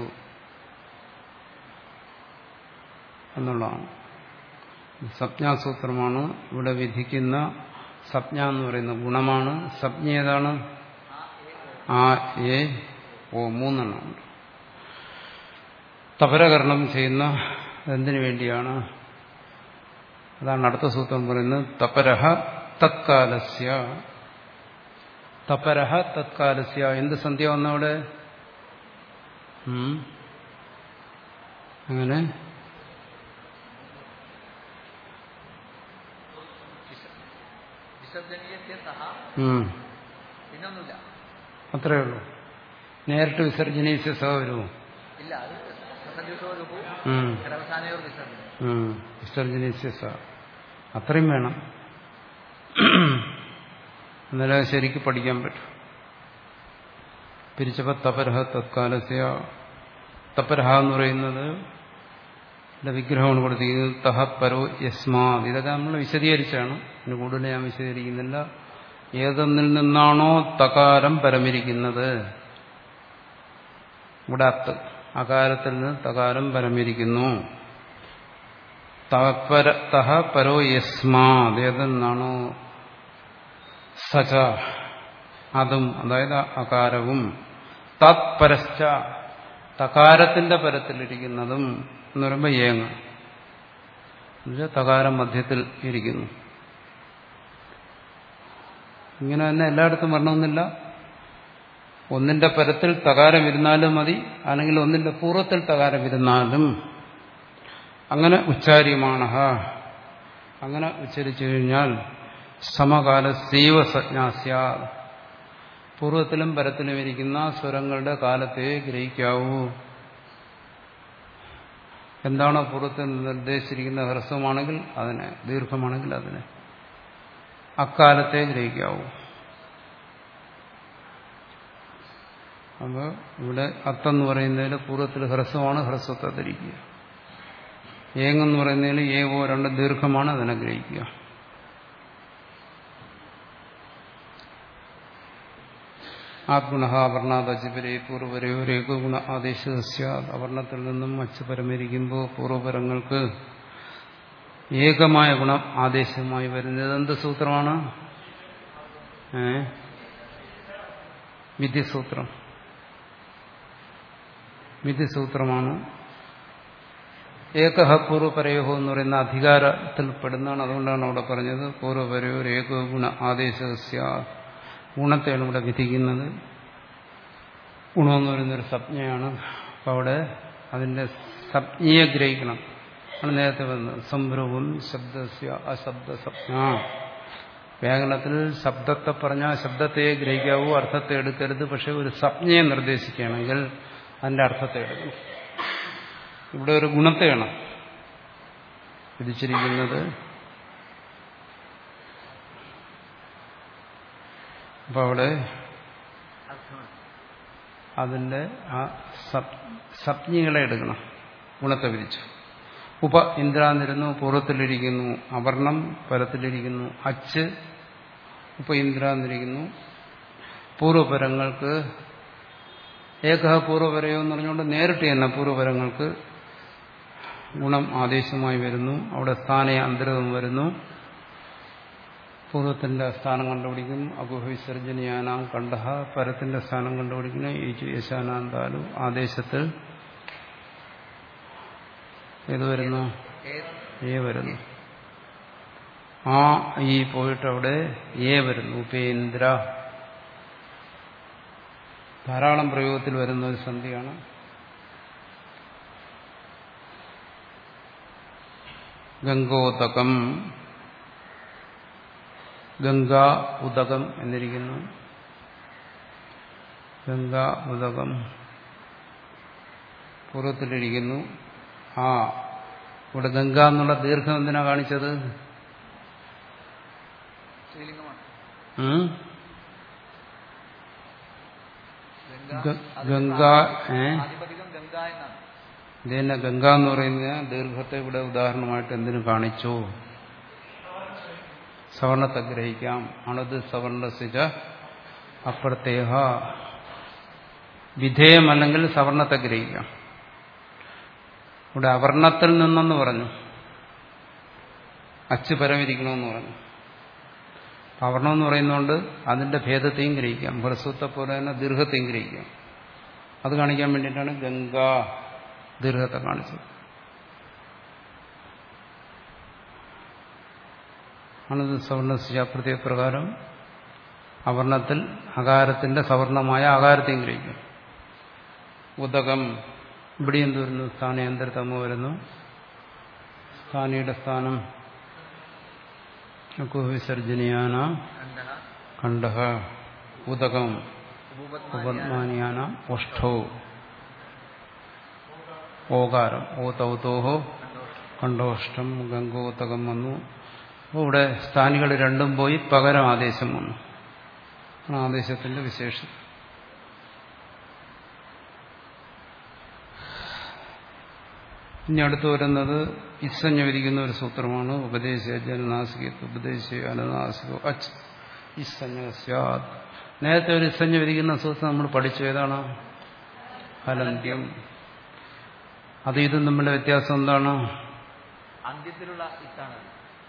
എന്നുള്ളതാണ് സംജ്ഞാസൂത്രമാണ് ഇവിടെ വിധിക്കുന്ന സംജ്ഞ എന്ന് പറയുന്ന ഗുണമാണ് സംജ്ഞ ഏതാണ് ആ എ ഓ മൂന്നെണ്ണമുണ്ട് തപരകരണം ചെയ്യുന്ന എന്തിനു വേണ്ടിയാണ് അതാണ് അടുത്ത സൂത്രം പറയുന്നത് തപരഹ തത്കാലസ്യ തപരഹ തത്കാലസ്യ എന്ത് സന്ധ്യ വന്നവിടെ ഉം. അങ്ങനെ വിസർജനീയത്തെ സഹ ഉം. പിന്നൊന്നുമില്ല അത്രയേ ഉള്ളൂ നേരിട്ട് വിസർജനീയ സഹ വരുമോ ഇല്ല അത് സസഞ്ജുഷോരുപു ഉം. ഘടവസാനയോർ വിസർജനം ഉം. വിസർജനീയ സഹ അത്രയും വേണം എന്നാലേ അത് ശരിക്ക് പഠിക്കാൻ പറ്റും പിരിച്ചപ്പോ തപരഹ തത്കാലസ്യ തപരഹ എന്ന് പറയുന്നത് ഇവിടെ വിഗ്രഹമാണ് കൊടുത്തിരിക്കുന്നത് തഹ പരോ യസ്മാത് ഇതൊക്കെ നമ്മൾ വിശദീകരിച്ചാണ് ഇനി കൂടുതൽ ഞാൻ വിശദീകരിക്കുന്നില്ല ഏതൊന്നിൽ നിന്നാണോ തകാരം പരമിരിക്കുന്നത് ഇവിടെ അത്ത് അകാരത്തിൽ നിന്ന് തകാരം പരമിരിക്കുന്നു തപര തഹ പരോ യസ്മാത് ഏതെന്നാണോ സച അതും അതായത് അകാരവും തത്പരശ്ച തകാരത്തിന്റെ പരത്തിലിരിക്കുന്നതും എന്ന് പറയുമ്പോൾ ഏങ്ങ എന്നുവെച്ചാൽ തകാരം മധ്യത്തിൽ ഇരിക്കുന്നു ഇങ്ങനെ തന്നെ എല്ലായിടത്തും വരണമെന്നില്ല ഒന്നിന്റെ പരത്തിൽ തകാരം ഇരുന്നാലും മതി അല്ലെങ്കിൽ ഒന്നിന്റെ പൂർവ്വത്തിൽ തകാരം ഇരുന്നാലും അങ്ങനെ ഉച്ചാര്യമാണ അങ്ങനെ ഉച്ചരിച്ചു കഴിഞ്ഞാൽ സമകാല സീവ സജ്ഞാസ്യ പൂർവ്വത്തിലും പരത്തിലും ഇരിക്കുന്ന സ്വരങ്ങളുടെ കാലത്തെ ഗ്രഹിക്കാവൂ എന്താണോ പൂർവ്വത്തിൽ നിർദ്ദേശിച്ചിരിക്കുന്ന ഹ്രസ്വമാണെങ്കിൽ അതിനെ ദീർഘമാണെങ്കിൽ അതിനെ അക്കാലത്തെ ഗ്രഹിക്കാവൂ അപ്പോൾ ഇവിടെ അത്തെന്ന് പറയുന്നതിൽ പൂർവ്വത്തിൽ ഹ്രസ്വമാണ് ഹ്രസ്വത്തെ ധരിക്കുക ഏങ്ങെന്ന് പറയുന്നതിൽ ഏവോ രണ്ട് ദീർഘമാണ് അതിനെ ഗ്രഹിക്കുക ആത്മന അവർണാത് അച്ചുപരെ പൂർവ്വരയോ രേഖഗുണ ആദേശസ്യ അവർണത്തിൽ നിന്നും അച്ചു പരമിരിക്കുമ്പോൾ പൂർവ്വപരങ്ങൾക്ക് ഏകമായ ഗുണം ആദേശമായി വരുന്നത് എന്ത് സൂത്രമാണ് ഏ വിധിസൂത്രം വിധിസൂത്രമാണ് ഏകഹ പൂർവ്വപരയോഹോ എന്ന് പറയുന്ന അധികാരത്തിൽ പെടുന്നതാണ് അതുകൊണ്ടാണ് അവിടെ പറഞ്ഞത് പൂർവ്വപരയോ ഏക ഗുണ ആദേശസ്യ ഗുണത്തെയാണ് ഇവിടെ വിധിക്കുന്നത് ഗുണമെന്ന് പറയുന്നൊരു സംജ്ഞയാണ് അപ്പോൾ അവിടെ അതിന്റെ സംജ്ഞയെ ഗ്രഹിക്കണം ആണ് നേരത്തെ വന്നത് സംഭ്രവും ശബ്ദസ്യ അശബ്ദ സംജ്ഞ വ്യാകരണത്തിൽ ശബ്ദത്തെ പറഞ്ഞാൽ ശബ്ദത്തെ ഗ്രഹിക്കാവൂ അർത്ഥത്തെ എടുക്കരുത് പക്ഷെ ഒരു സംജ്ഞയെ നിർദ്ദേശിക്കുകയാണെങ്കിൽ അതിന്റെ അർത്ഥത്തെ എടുക്കണം ഇവിടെ ഒരു ഗുണത്തെയാണ് വിധിച്ചിരിക്കുന്നത് അപ്പൊ അവിടെ അർത്ഥമാണ് അതിന്റെ ആ സപ്ഞികളെ എടുക്കണം ഗുണത്തെ വിധിച്ചു ഉപ ഇന്ദ്രാന്നിരുന്നു പൂർവ്വത്തിലിരിക്കുന്നു അവർണം പരത്തിലിരിക്കുന്നു അച്ച് ഉപ ഇന്ദ്രാന്നിരിക്കുന്നു പൂർവ്വപരങ്ങൾക്ക് ഏക പൂർവ്വപരയോ എന്ന് പറഞ്ഞുകൊണ്ട് നേരിട്ട് തന്നെ പൂർവ്വപരങ്ങൾക്ക് ഗുണം ആദേശമായി വരുന്നു അവിടെ സ്ഥാന അന്തരവും വരുന്നു പൂർവ്വത്തിന്റെ സ്ഥാനം കണ്ടുപിടിക്കും അഗുഹവിസർജനീയാനാം കണ്ഠ പരത്തിന്റെ സ്ഥാനം കണ്ടുപിടിക്കുന്നു ഈ യശാനാന്താലു ആദേശത്തിൽ ഏത് വരുന്നു ഏത് ഏ വരുന്നു ആ ഈ പോയിട്ട് അവിടെ ഏ വരുന്നു ഉപേന്ദ്ര ധാരാളം പ്രയോഗത്തിൽ വരുന്ന ഒരു സന്ധിയാണ് ഗംഗോദകം ഗംഗാ ഉദകം എന്നിരിക്കുന്നു ഗംഗാ ഉദകം പൂർവ്വത്തിലിരിക്കുന്നു ആ ഇവിടെ ഗംഗ എന്നുള്ള ദീർഘം എന്തിനാ കാണിച്ചത് സ്ത്രീലിംഗമാണ് ഉം? ഗംഗ ഗ- അത് ഗംഗ ഏ ആധിപതികം ഗംഗ എന്നാണ് ഇതിനെ ഗംഗ എന്ന് പറയുന്ന ദീർഘത്തെ ഇവിടെ ഉദാഹരണമായിട്ട് എന്തിനു കാണിച്ചു സവർണത്തെ ഗ്രഹിക്കാം അണത് സവർണസിച്ച അപ്രത്യേക വിധേയമല്ലെങ്കിൽ സവർണത്തെ ഗ്രഹിക്കാം ഇവിടെ അവർണത്തിൽ നിന്നെന്ന് പറഞ്ഞു അച്ച് പരമിരിക്കണമെന്ന് പറഞ്ഞു അവർണം എന്ന് പറയുന്നതുകൊണ്ട് അതിന്റെ ഭേദത്തെയും ഗ്രഹിക്കാം ഭ്രസ്വത്തെ പോലെ തന്നെ ദീർഘത്തെയും ഗ്രഹിക്കാം അത് കാണിക്കാൻ വേണ്ടിയിട്ടാണ് ഗംഗ ദീർഘത്തെ കാണിച്ചത് ആണത് സവർണ പ്രകാരം അവർണത്തിൽ അകാരത്തിന്റെ സവർണമായ അകാരത്തെയും ഗ്രഹിക്കും ഉദകം ഇവിടെ എന്ത് വരുന്നു സ്ഥാനയന്തരത്തമ്മ വരുന്നു സ്ഥാനിയുടെ സ്ഥാനം വിസർജനീയാന ഗന്ധ കണ്ഠ ഉദകം ഉപപത്മാനിയാന ഉപത്മാനിയാന ഓഷ്ഠോ ഓകാരം ഓ തൗതോഹോ കണ്ഠോഷ്ടം ഗംഗോതകം വന്നു അപ്പോൾ ഇവിടെ സ്ഥാനികൾ രണ്ടും പോയി പകരം ആദേശം വന്നു ആണ് ആദേശത്തിന്റെ വിശേഷം ഇനി അടുത്ത് വരുന്നത് ഇസഞ്ഞ വിരിക്കുന്ന ഒരു സൂത്രമാണ് ഉപദേശ ജനനാസികത്ത് ഉപദേശ അനനാസികോ അച്ച് ഇസഞ്ഞ സ്യാത് നേരത്തെ ഒരു ഇസഞ്ഞ വിരിക്കുന്ന സൂത്രം നമ്മൾ പഠിച്ചു ഏതാണ് ഹലന്ത്യം അത് ഇതും തമ്മിലുള്ള വ്യത്യാസം എന്താണ് അന്ത്യത്തിലുള്ള ഇത്താണത്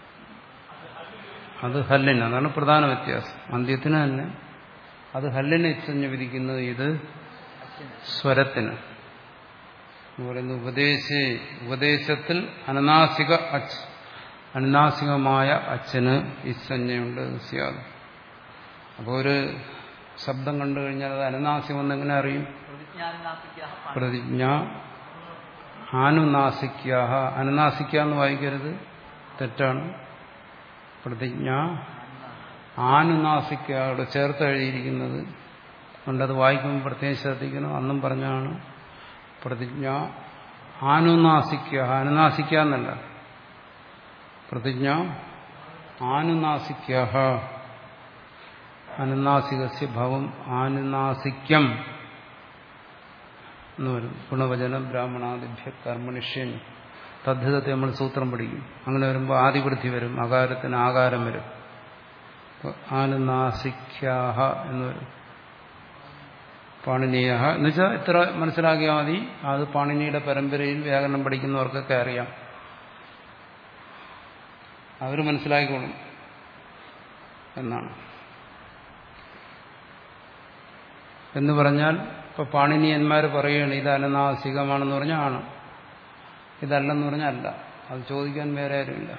അത് ഹല്ലിന് അതാണ് പ്രധാന വ്യത്യാസം അന്ത്യത്തിന് തന്നെ അത് ഹല്ലിനെ ഇസഞ്ഞ വിരിക്കുന്നത് ഇത് അച്ഛന് സ്വരത്തിന് എന്ന് പറയുന്നത് ഉപദേശ ഉപദേശത്തിൽ അനനാസിക അച്ച് അനുനാസികമായ അച്ഛന് ഇസഞ്ജയുണ്ട് സ്യാദ് അപ്പോൾ ഒരു ശബ്ദം കണ്ടു കഴിഞ്ഞാൽ അത് അനുനാസികമെന്ന് എങ്ങനെ അറിയും പ്രതിജ്ഞാനാസിക്ക പ്രതിജ്ഞ ആനുനാസിക്യാഹ അനുനാസിക്ക എന്ന് വായിക്കരുത് തെറ്റാണ് പ്രതിജ്ഞ ആനുനാസിക്കയോട് ചേർത്ത് എഴുതിയിരിക്കുന്നത് അതുകൊണ്ടത് വായിക്കുമ്പോൾ പ്രത്യേകം ശ്രദ്ധിക്കണം അന്നും പറഞ്ഞാണ് പ്രതിജ്ഞ ആനുനാസിക്ക അനുനാസിക്ക എന്നല്ല പ്രതിജ്ഞ ആനുനാസിക്യ അനുനാസികസ്യ ഭവം ആനുനാസിക്യം എന്ന് വരും ഗുണവചനം ബ്രാഹ്മണാദിഭ്യ കർമ്മനിഷ്യൻ തദ്ധിതത്തെ നമ്മൾ സൂത്രം പഠിക്കും അങ്ങനെ വരുമ്പോൾ ആദിവൃദ്ധി വരും അകാരത്തിന് ആകാരം വരും അപ്പോൾ ആനുനാസിക്യാഹ എന്ന് വരും പാണിനീയ എന്നുവെച്ചാൽ ഇത്ര മനസ്സിലാക്കിയാൽ മതി അത് പാണിനിയുടെ പരമ്പരയിൽ വ്യാകരണം പഠിക്കുന്നവർക്കൊക്കെ അറിയാം അവർ മനസ്സിലാക്കിക്കോളും എന്നാണ് എന്ന് പറഞ്ഞാൽ ഇപ്പൊ പാണിനിയന്മാർ പറയുകയാണ് ഇത് അനനാസികമാണെന്ന് പറഞ്ഞാൽ ആണ് ഇതല്ലെന്ന് പറഞ്ഞാൽ അല്ല അത് ചോദിക്കാൻ വേറെ ആരുമില്ല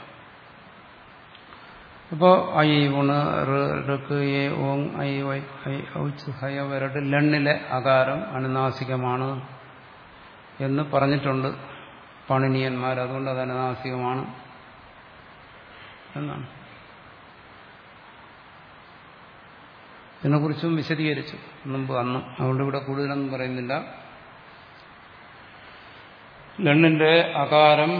ഇപ്പോ ഐ ഉണ് ഋക്ക് എ ഓങ് ഐ വൈ ഐ ഔച്ച് ഹയ വരട്ട് ലണ്ണിലെ അകാരം അനുനാസികമാണ് എന്ന് പറഞ്ഞിട്ടുണ്ട് പാണിനിയന്മാർ അതുകൊണ്ട് അത് അനുനാസികമാണ് എന്നാണ് ഇതിനെക്കുറിച്ചും വിശദീകരിച്ചു മുമ്പ് അന്നും അതുകൊണ്ട് ഇവിടെ കൂടുതലൊന്നും പറയുന്നില്ല ലണ്ണിന്റെ അകാരം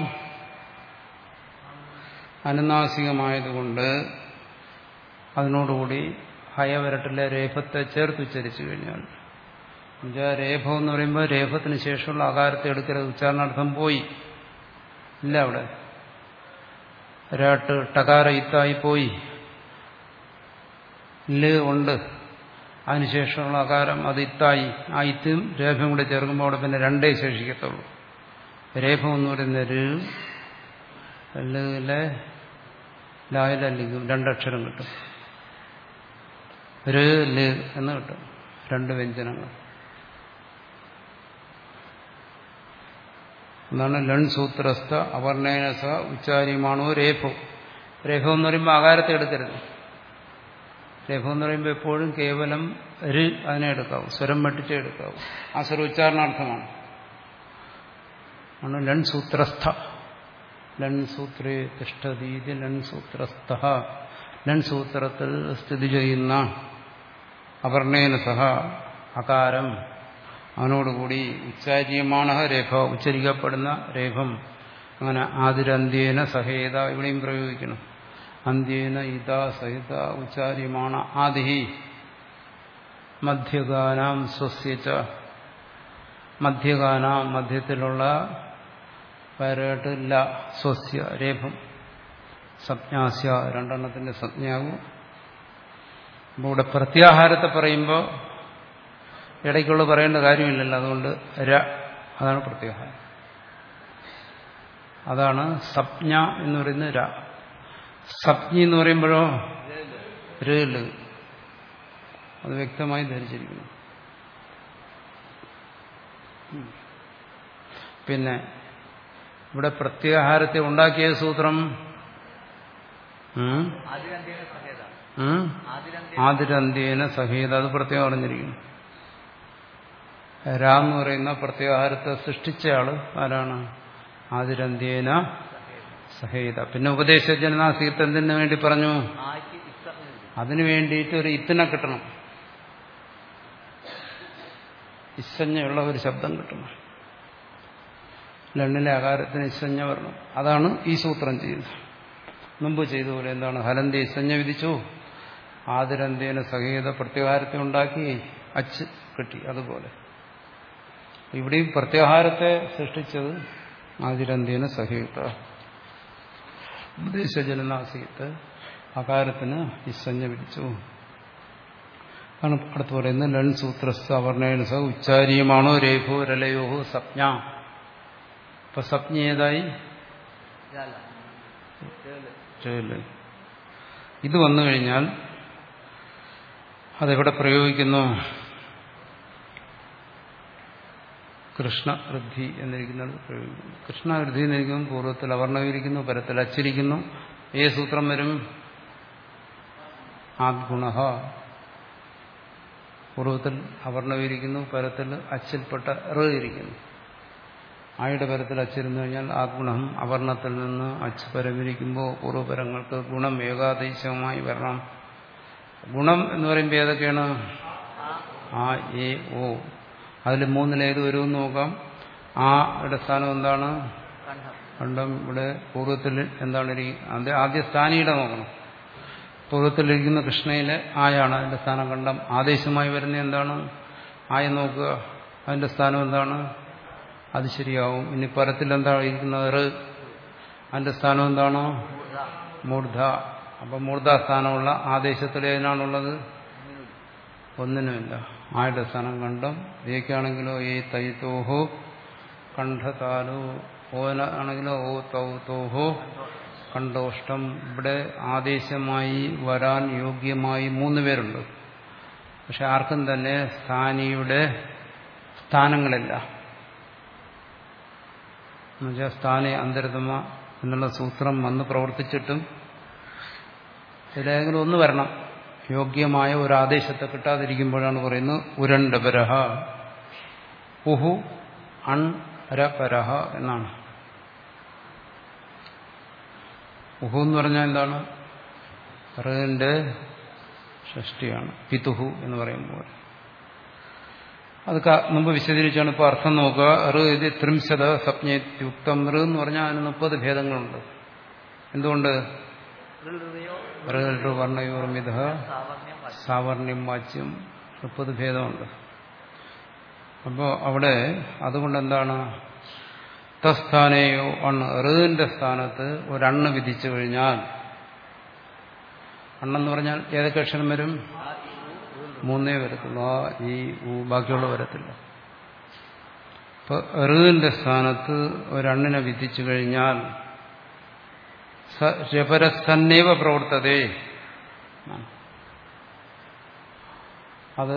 അനുനാസികമായതുകൊണ്ട് അതിനോടുകൂടി ഹയവരട്ടിലെ രേഫത്തെ ചേർത്ത് ഉച്ചരിച്ചു കഴിഞ്ഞാൽ എന്നുവെച്ചാൽ രേഫം എന്ന് പറയുമ്പോൾ രേഫത്തിന് ശേഷമുള്ള ആകാരത്തെ എടുക്കരുത് ഉച്ചാരണാർത്ഥം പോയി ഇല്ല അവിടെ രാട്ട് ടകാര ഇത്തായി പോയി ല് ഉണ്ട് അതിനുശേഷമുള്ള ആകാരം അത് ഇത്തായി ആ ഇത്തും രേഖയും കൂടെ ചേർക്കുമ്പോൾ അവിടെ പിന്നെ രണ്ടേ ശേഷിക്കത്തുള്ളൂ രേഖം എന്ന് പറയുന്ന ര് ലിലെ ലായലിംഗം രണ്ടക്ഷരം കിട്ടും ര് ല് എന്ന് കിട്ടും രണ്ട് വ്യഞ്ജനങ്ങൾ എന്നാണ് ലൺ സൂത്രസ്ഥ അവർണേന സഹ ഉച്ചാരിയമാണോ രേഖോ രേഖം എന്ന് പറയുമ്പോൾ ആകാരത്തെ എടുക്കരുത് രേഖം എന്ന് പറയുമ്പോൾ എപ്പോഴും കേവലം ര് അതിനെ എടുക്കാവൂ സ്വരം വെട്ടിച്ചേ എടുക്കാവൂ ആ സ്വരം ഉച്ചാരണാർത്ഥമാണ് ആണ് ലൺ സൂത്രസ്ഥ ലൺ സൂത്രേ തിഷ്ഠതീതി ലൺ സൂത്രസ്ഥ ലൺ സൂത്രത്തിൽ സ്ഥിതി ചെയ്യുന്ന അവർണേന സഹ അകാരം അവനോടുകൂടി ഉച്ചാര്യമാണ് രേഖ ഉച്ചരിക്കപ്പെടുന്ന രേഖം അങ്ങനെ ആതിരന്ത്യേന സഹേത ഇവിടെയും പ്രയോഗിക്കണം അന്ത്യേന ഇത സഹിത ഉച്ചാര്യമാണ് ആദിഹി മധ്യഗാനാം സ്വസ്യച്ച മധ്യഗാനാം മധ്യത്തിലുള്ള പരട്ട് ല സ്വസ്യ രേഖം സംജ്ഞാസ്യ രണ്ടെണ്ണത്തിന്റെ സംജ്ഞാവും അപ്പോൾ ഇവിടെ പ്രത്യാഹാരത്തെ പറയുമ്പോൾ ഇടയ്ക്കുള്ള പറയേണ്ട കാര്യമില്ലല്ലോ അതുകൊണ്ട് ര അതാണ് പ്രത്യാഹാരം അതാണ് സപ്ഞ എന്ന് പറയുന്നത് ര സപ്ഞി എന്ന് പറയുമ്പോഴോ രല് അത് വ്യക്തമായി ധരിച്ചിരിക്കുന്നു പിന്നെ ഇവിടെ പ്രത്യാഹാരത്തെ ഉണ്ടാക്കിയ സൂത്രം ഉം, ആദിരന്ത്യേന സഹേത ഉം, ആദിരന്ത്യ ആതിരന്ത്യേന സഹീത അത് പ്രത്യേകം അറിഞ്ഞിരിക്കുന്നു രാം എന്ന് പറയുന്ന പ്രത്യാഹാരത്തെ സൃഷ്ടിച്ചയാള് ആരാണ് ആതിരന്ത്യേന സഹീത പിന്നെ ഉപദേശജനാസീത്ത് എന്തിനു വേണ്ടി പറഞ്ഞു ആയ്ക്ക് ഇത്തം എന്ന് എഴുതി. അതിനു വേണ്ടിയിട്ട് ഒരു ഇത്തിനെ കിട്ടണം ഇസഞ്ഞയുള്ള ഒരു ശബ്ദം കിട്ടണം ലണ്ണിലെ ആകാരത്തിന് ഇസഞ്ഞ വരണം അതാണ് ഈ സൂത്രം ചെയ്യുന്നത് മുമ്പ് ചെയ്തതുപോലെ എന്താണ് ഹലന്തി ഇസഞ്ഞ വിധിച്ചു ആതിരന്തേന സഹീത പ്രത്യാഹാരത്തെ ഉണ്ടാക്കി അച്ച് കിട്ടി അതുപോലെ ഇവിടെയും പ്രത്യാഹാരത്തെ സൃഷ്ടിച്ചത് ആതിരന്തേന സഹീത ഉപദേശജനനാസീത്ത് അകാരത്തിന് ഇസഞ്ഞ വിധിച്ചു ആണ് അടുത്ത് പറയുന്നത് ലൺ സൂത്രസ്ഥ അവർണേന സഹ ഉച്ചാരിയമാണോ രേഖോ രലയോഹോ സപ്ഞ ഇപ്പൊ സപ്ഞ ഏതായി ഇതല്ല ഇതല്ല. ചേല്. ഇത് വന്നു കഴിഞ്ഞാൽ അതെവിടെ പ്രയോഗിക്കുന്നു കൃഷ്ണവൃദ്ധി എന്നിരിക്കുന്നത് പ്രയോഗിക്കുന്നു കൃഷ്ണവൃദ്ധി എന്നിരിക്കുന്നു പൂർവ്വത്തിൽ അവർണവിരിക്കുന്നു പരത്തിൽ അച്ചിരിക്കുന്നു ഏ സൂത്രം വരും ആദ്ഗുണ പൂർവ്വത്തിൽ അവർണവിരിക്കുന്നു പരത്തിൽ അച്ചിൽപ്പെട്ട റ് ഇരിക്കുന്നു ആയുടെ പരത്തിൽ അച്ചിരുന്നു കഴിഞ്ഞാൽ ആ ഗുണം അവർണത്തിൽ നിന്ന് അച്ച് പരമിരിക്കുമ്പോൾ പൂർവ്വപരങ്ങൾക്ക് ഗുണം ഏകാദേശമായി വരണം ഗുണം എന്ന് പറയുമ്പോൾ ഏതൊക്കെയാണ് ആ എ ഓ അതിൽ മൂന്നിലേത് വരുമെന്ന് നോക്കാം ആ യുടെ സ്ഥാനം എന്താണ് കണ്ഠം കണ്ടം ഇവിടെ പൂർവ്വത്തിൽ എന്താണ് ഇരിക്കുന്നത് ആദ്യ സ്ഥാനിയുടെ നോക്കണം പൂർവ്വത്തിലിരിക്കുന്ന കൃഷ്ണയിലെ ആയാണ് അതിന്റെ സ്ഥാനം കണ്ടം ആദേശമായി വരുന്ന എന്താണ് ആയ നോക്കുക അതിന്റെ സ്ഥാനം എന്താണ് അത് ശരിയാവും ഇനി പരത്തിൽ എന്താണ് ഇരിക്കുന്നത് റ് അതിന്റെ സ്ഥാനം എന്താണ് മൂർധ മൂർധ അപ്പൊ മൂർധ സ്ഥാനമുള്ള ആദേശത്തിൽ ഏതിനാണുള്ളത് ഒന്നിനുമില്ല ആയുടെ സ്ഥാനം കണ്ടം ഏക്കാണെങ്കിലോ ഈ തൈത്തോഹോ കണ്ഠതാലോ ഓന ആണെങ്കിലോ ഓ തൗ തോഹോ കണ്ടോഷ്ടം ഇവിടെ ആദേശമായി വരാൻ യോഗ്യമായി മൂന്ന് പേരുണ്ട് പക്ഷെ ആർക്കും തന്നെ സ്ഥാനിയുടെ സ്ഥാനങ്ങളില്ല എന്നുവെച്ചാൽ സ്ഥാനെ അന്തരതമ എന്നുള്ള സൂത്രം വന്ന് പ്രവർത്തിച്ചിട്ടും ഇതിലേതെങ്കിലും ഒന്ന് വരണം യോഗ്യമായ ഒരു ആദേശത്തെ കിട്ടാതിരിക്കുമ്പോഴാണ് പറയുന്നത് ഉരണ്ടപരഹ ഉഹു അൺ രപരഹ എന്നാണ് ഉഹു എന്ന് പറഞ്ഞാൽ എന്താണ് റേന്റെ ഷഷ്ടിയാണ് പിതുഹു എന്ന് പറയുമ്പോൾ അത് ക- മുമ്പ് വിശദീകരിച്ചാണ് ഇപ്പോൾ അർത്ഥം നോക്കുക റ് ഇത് ത്രിംശത സപ്ഞയുക്തം റ് എന്ന് പറഞ്ഞാൽ അതിന് മുപ്പത് ഭേദങ്ങളുണ്ട് എന്തുകൊണ്ട് ഹൃദയോ റ് വർണ്ണയോർമിത സാവർണ്യം വചനം. സാവർണ്യം വാച്യം മുപ്പത് ഭേദമുണ്ട് അപ്പോൾ അവിടെ അതുകൊണ്ട് എന്താണ് തസ്ഥാനയോ അണ്ണ് ഋതിന്റെ സ്ഥാനത്ത് ഒരണ്ണ് വിധിച്ചു കഴിഞ്ഞാൽ അണ്ണെന്ന് പറഞ്ഞാൽ ഏതൊക്കെ അക്ഷരം വരും ആ, ഈ, ഉ, ഉ, മൂന്നേ വരത്തുള്ളൂ ആ ഈ ഊ ബാക്കിയുള്ള വരത്തില്ല ഇപ്പൊ ഋതിന്റെ സ്ഥാനത്ത് ഒരണ്ണിനെ വിധിച്ചു കഴിഞ്ഞാൽ സ രപരസന്നേവ പ്രവർത്തതേ എന്നാണ്. അത്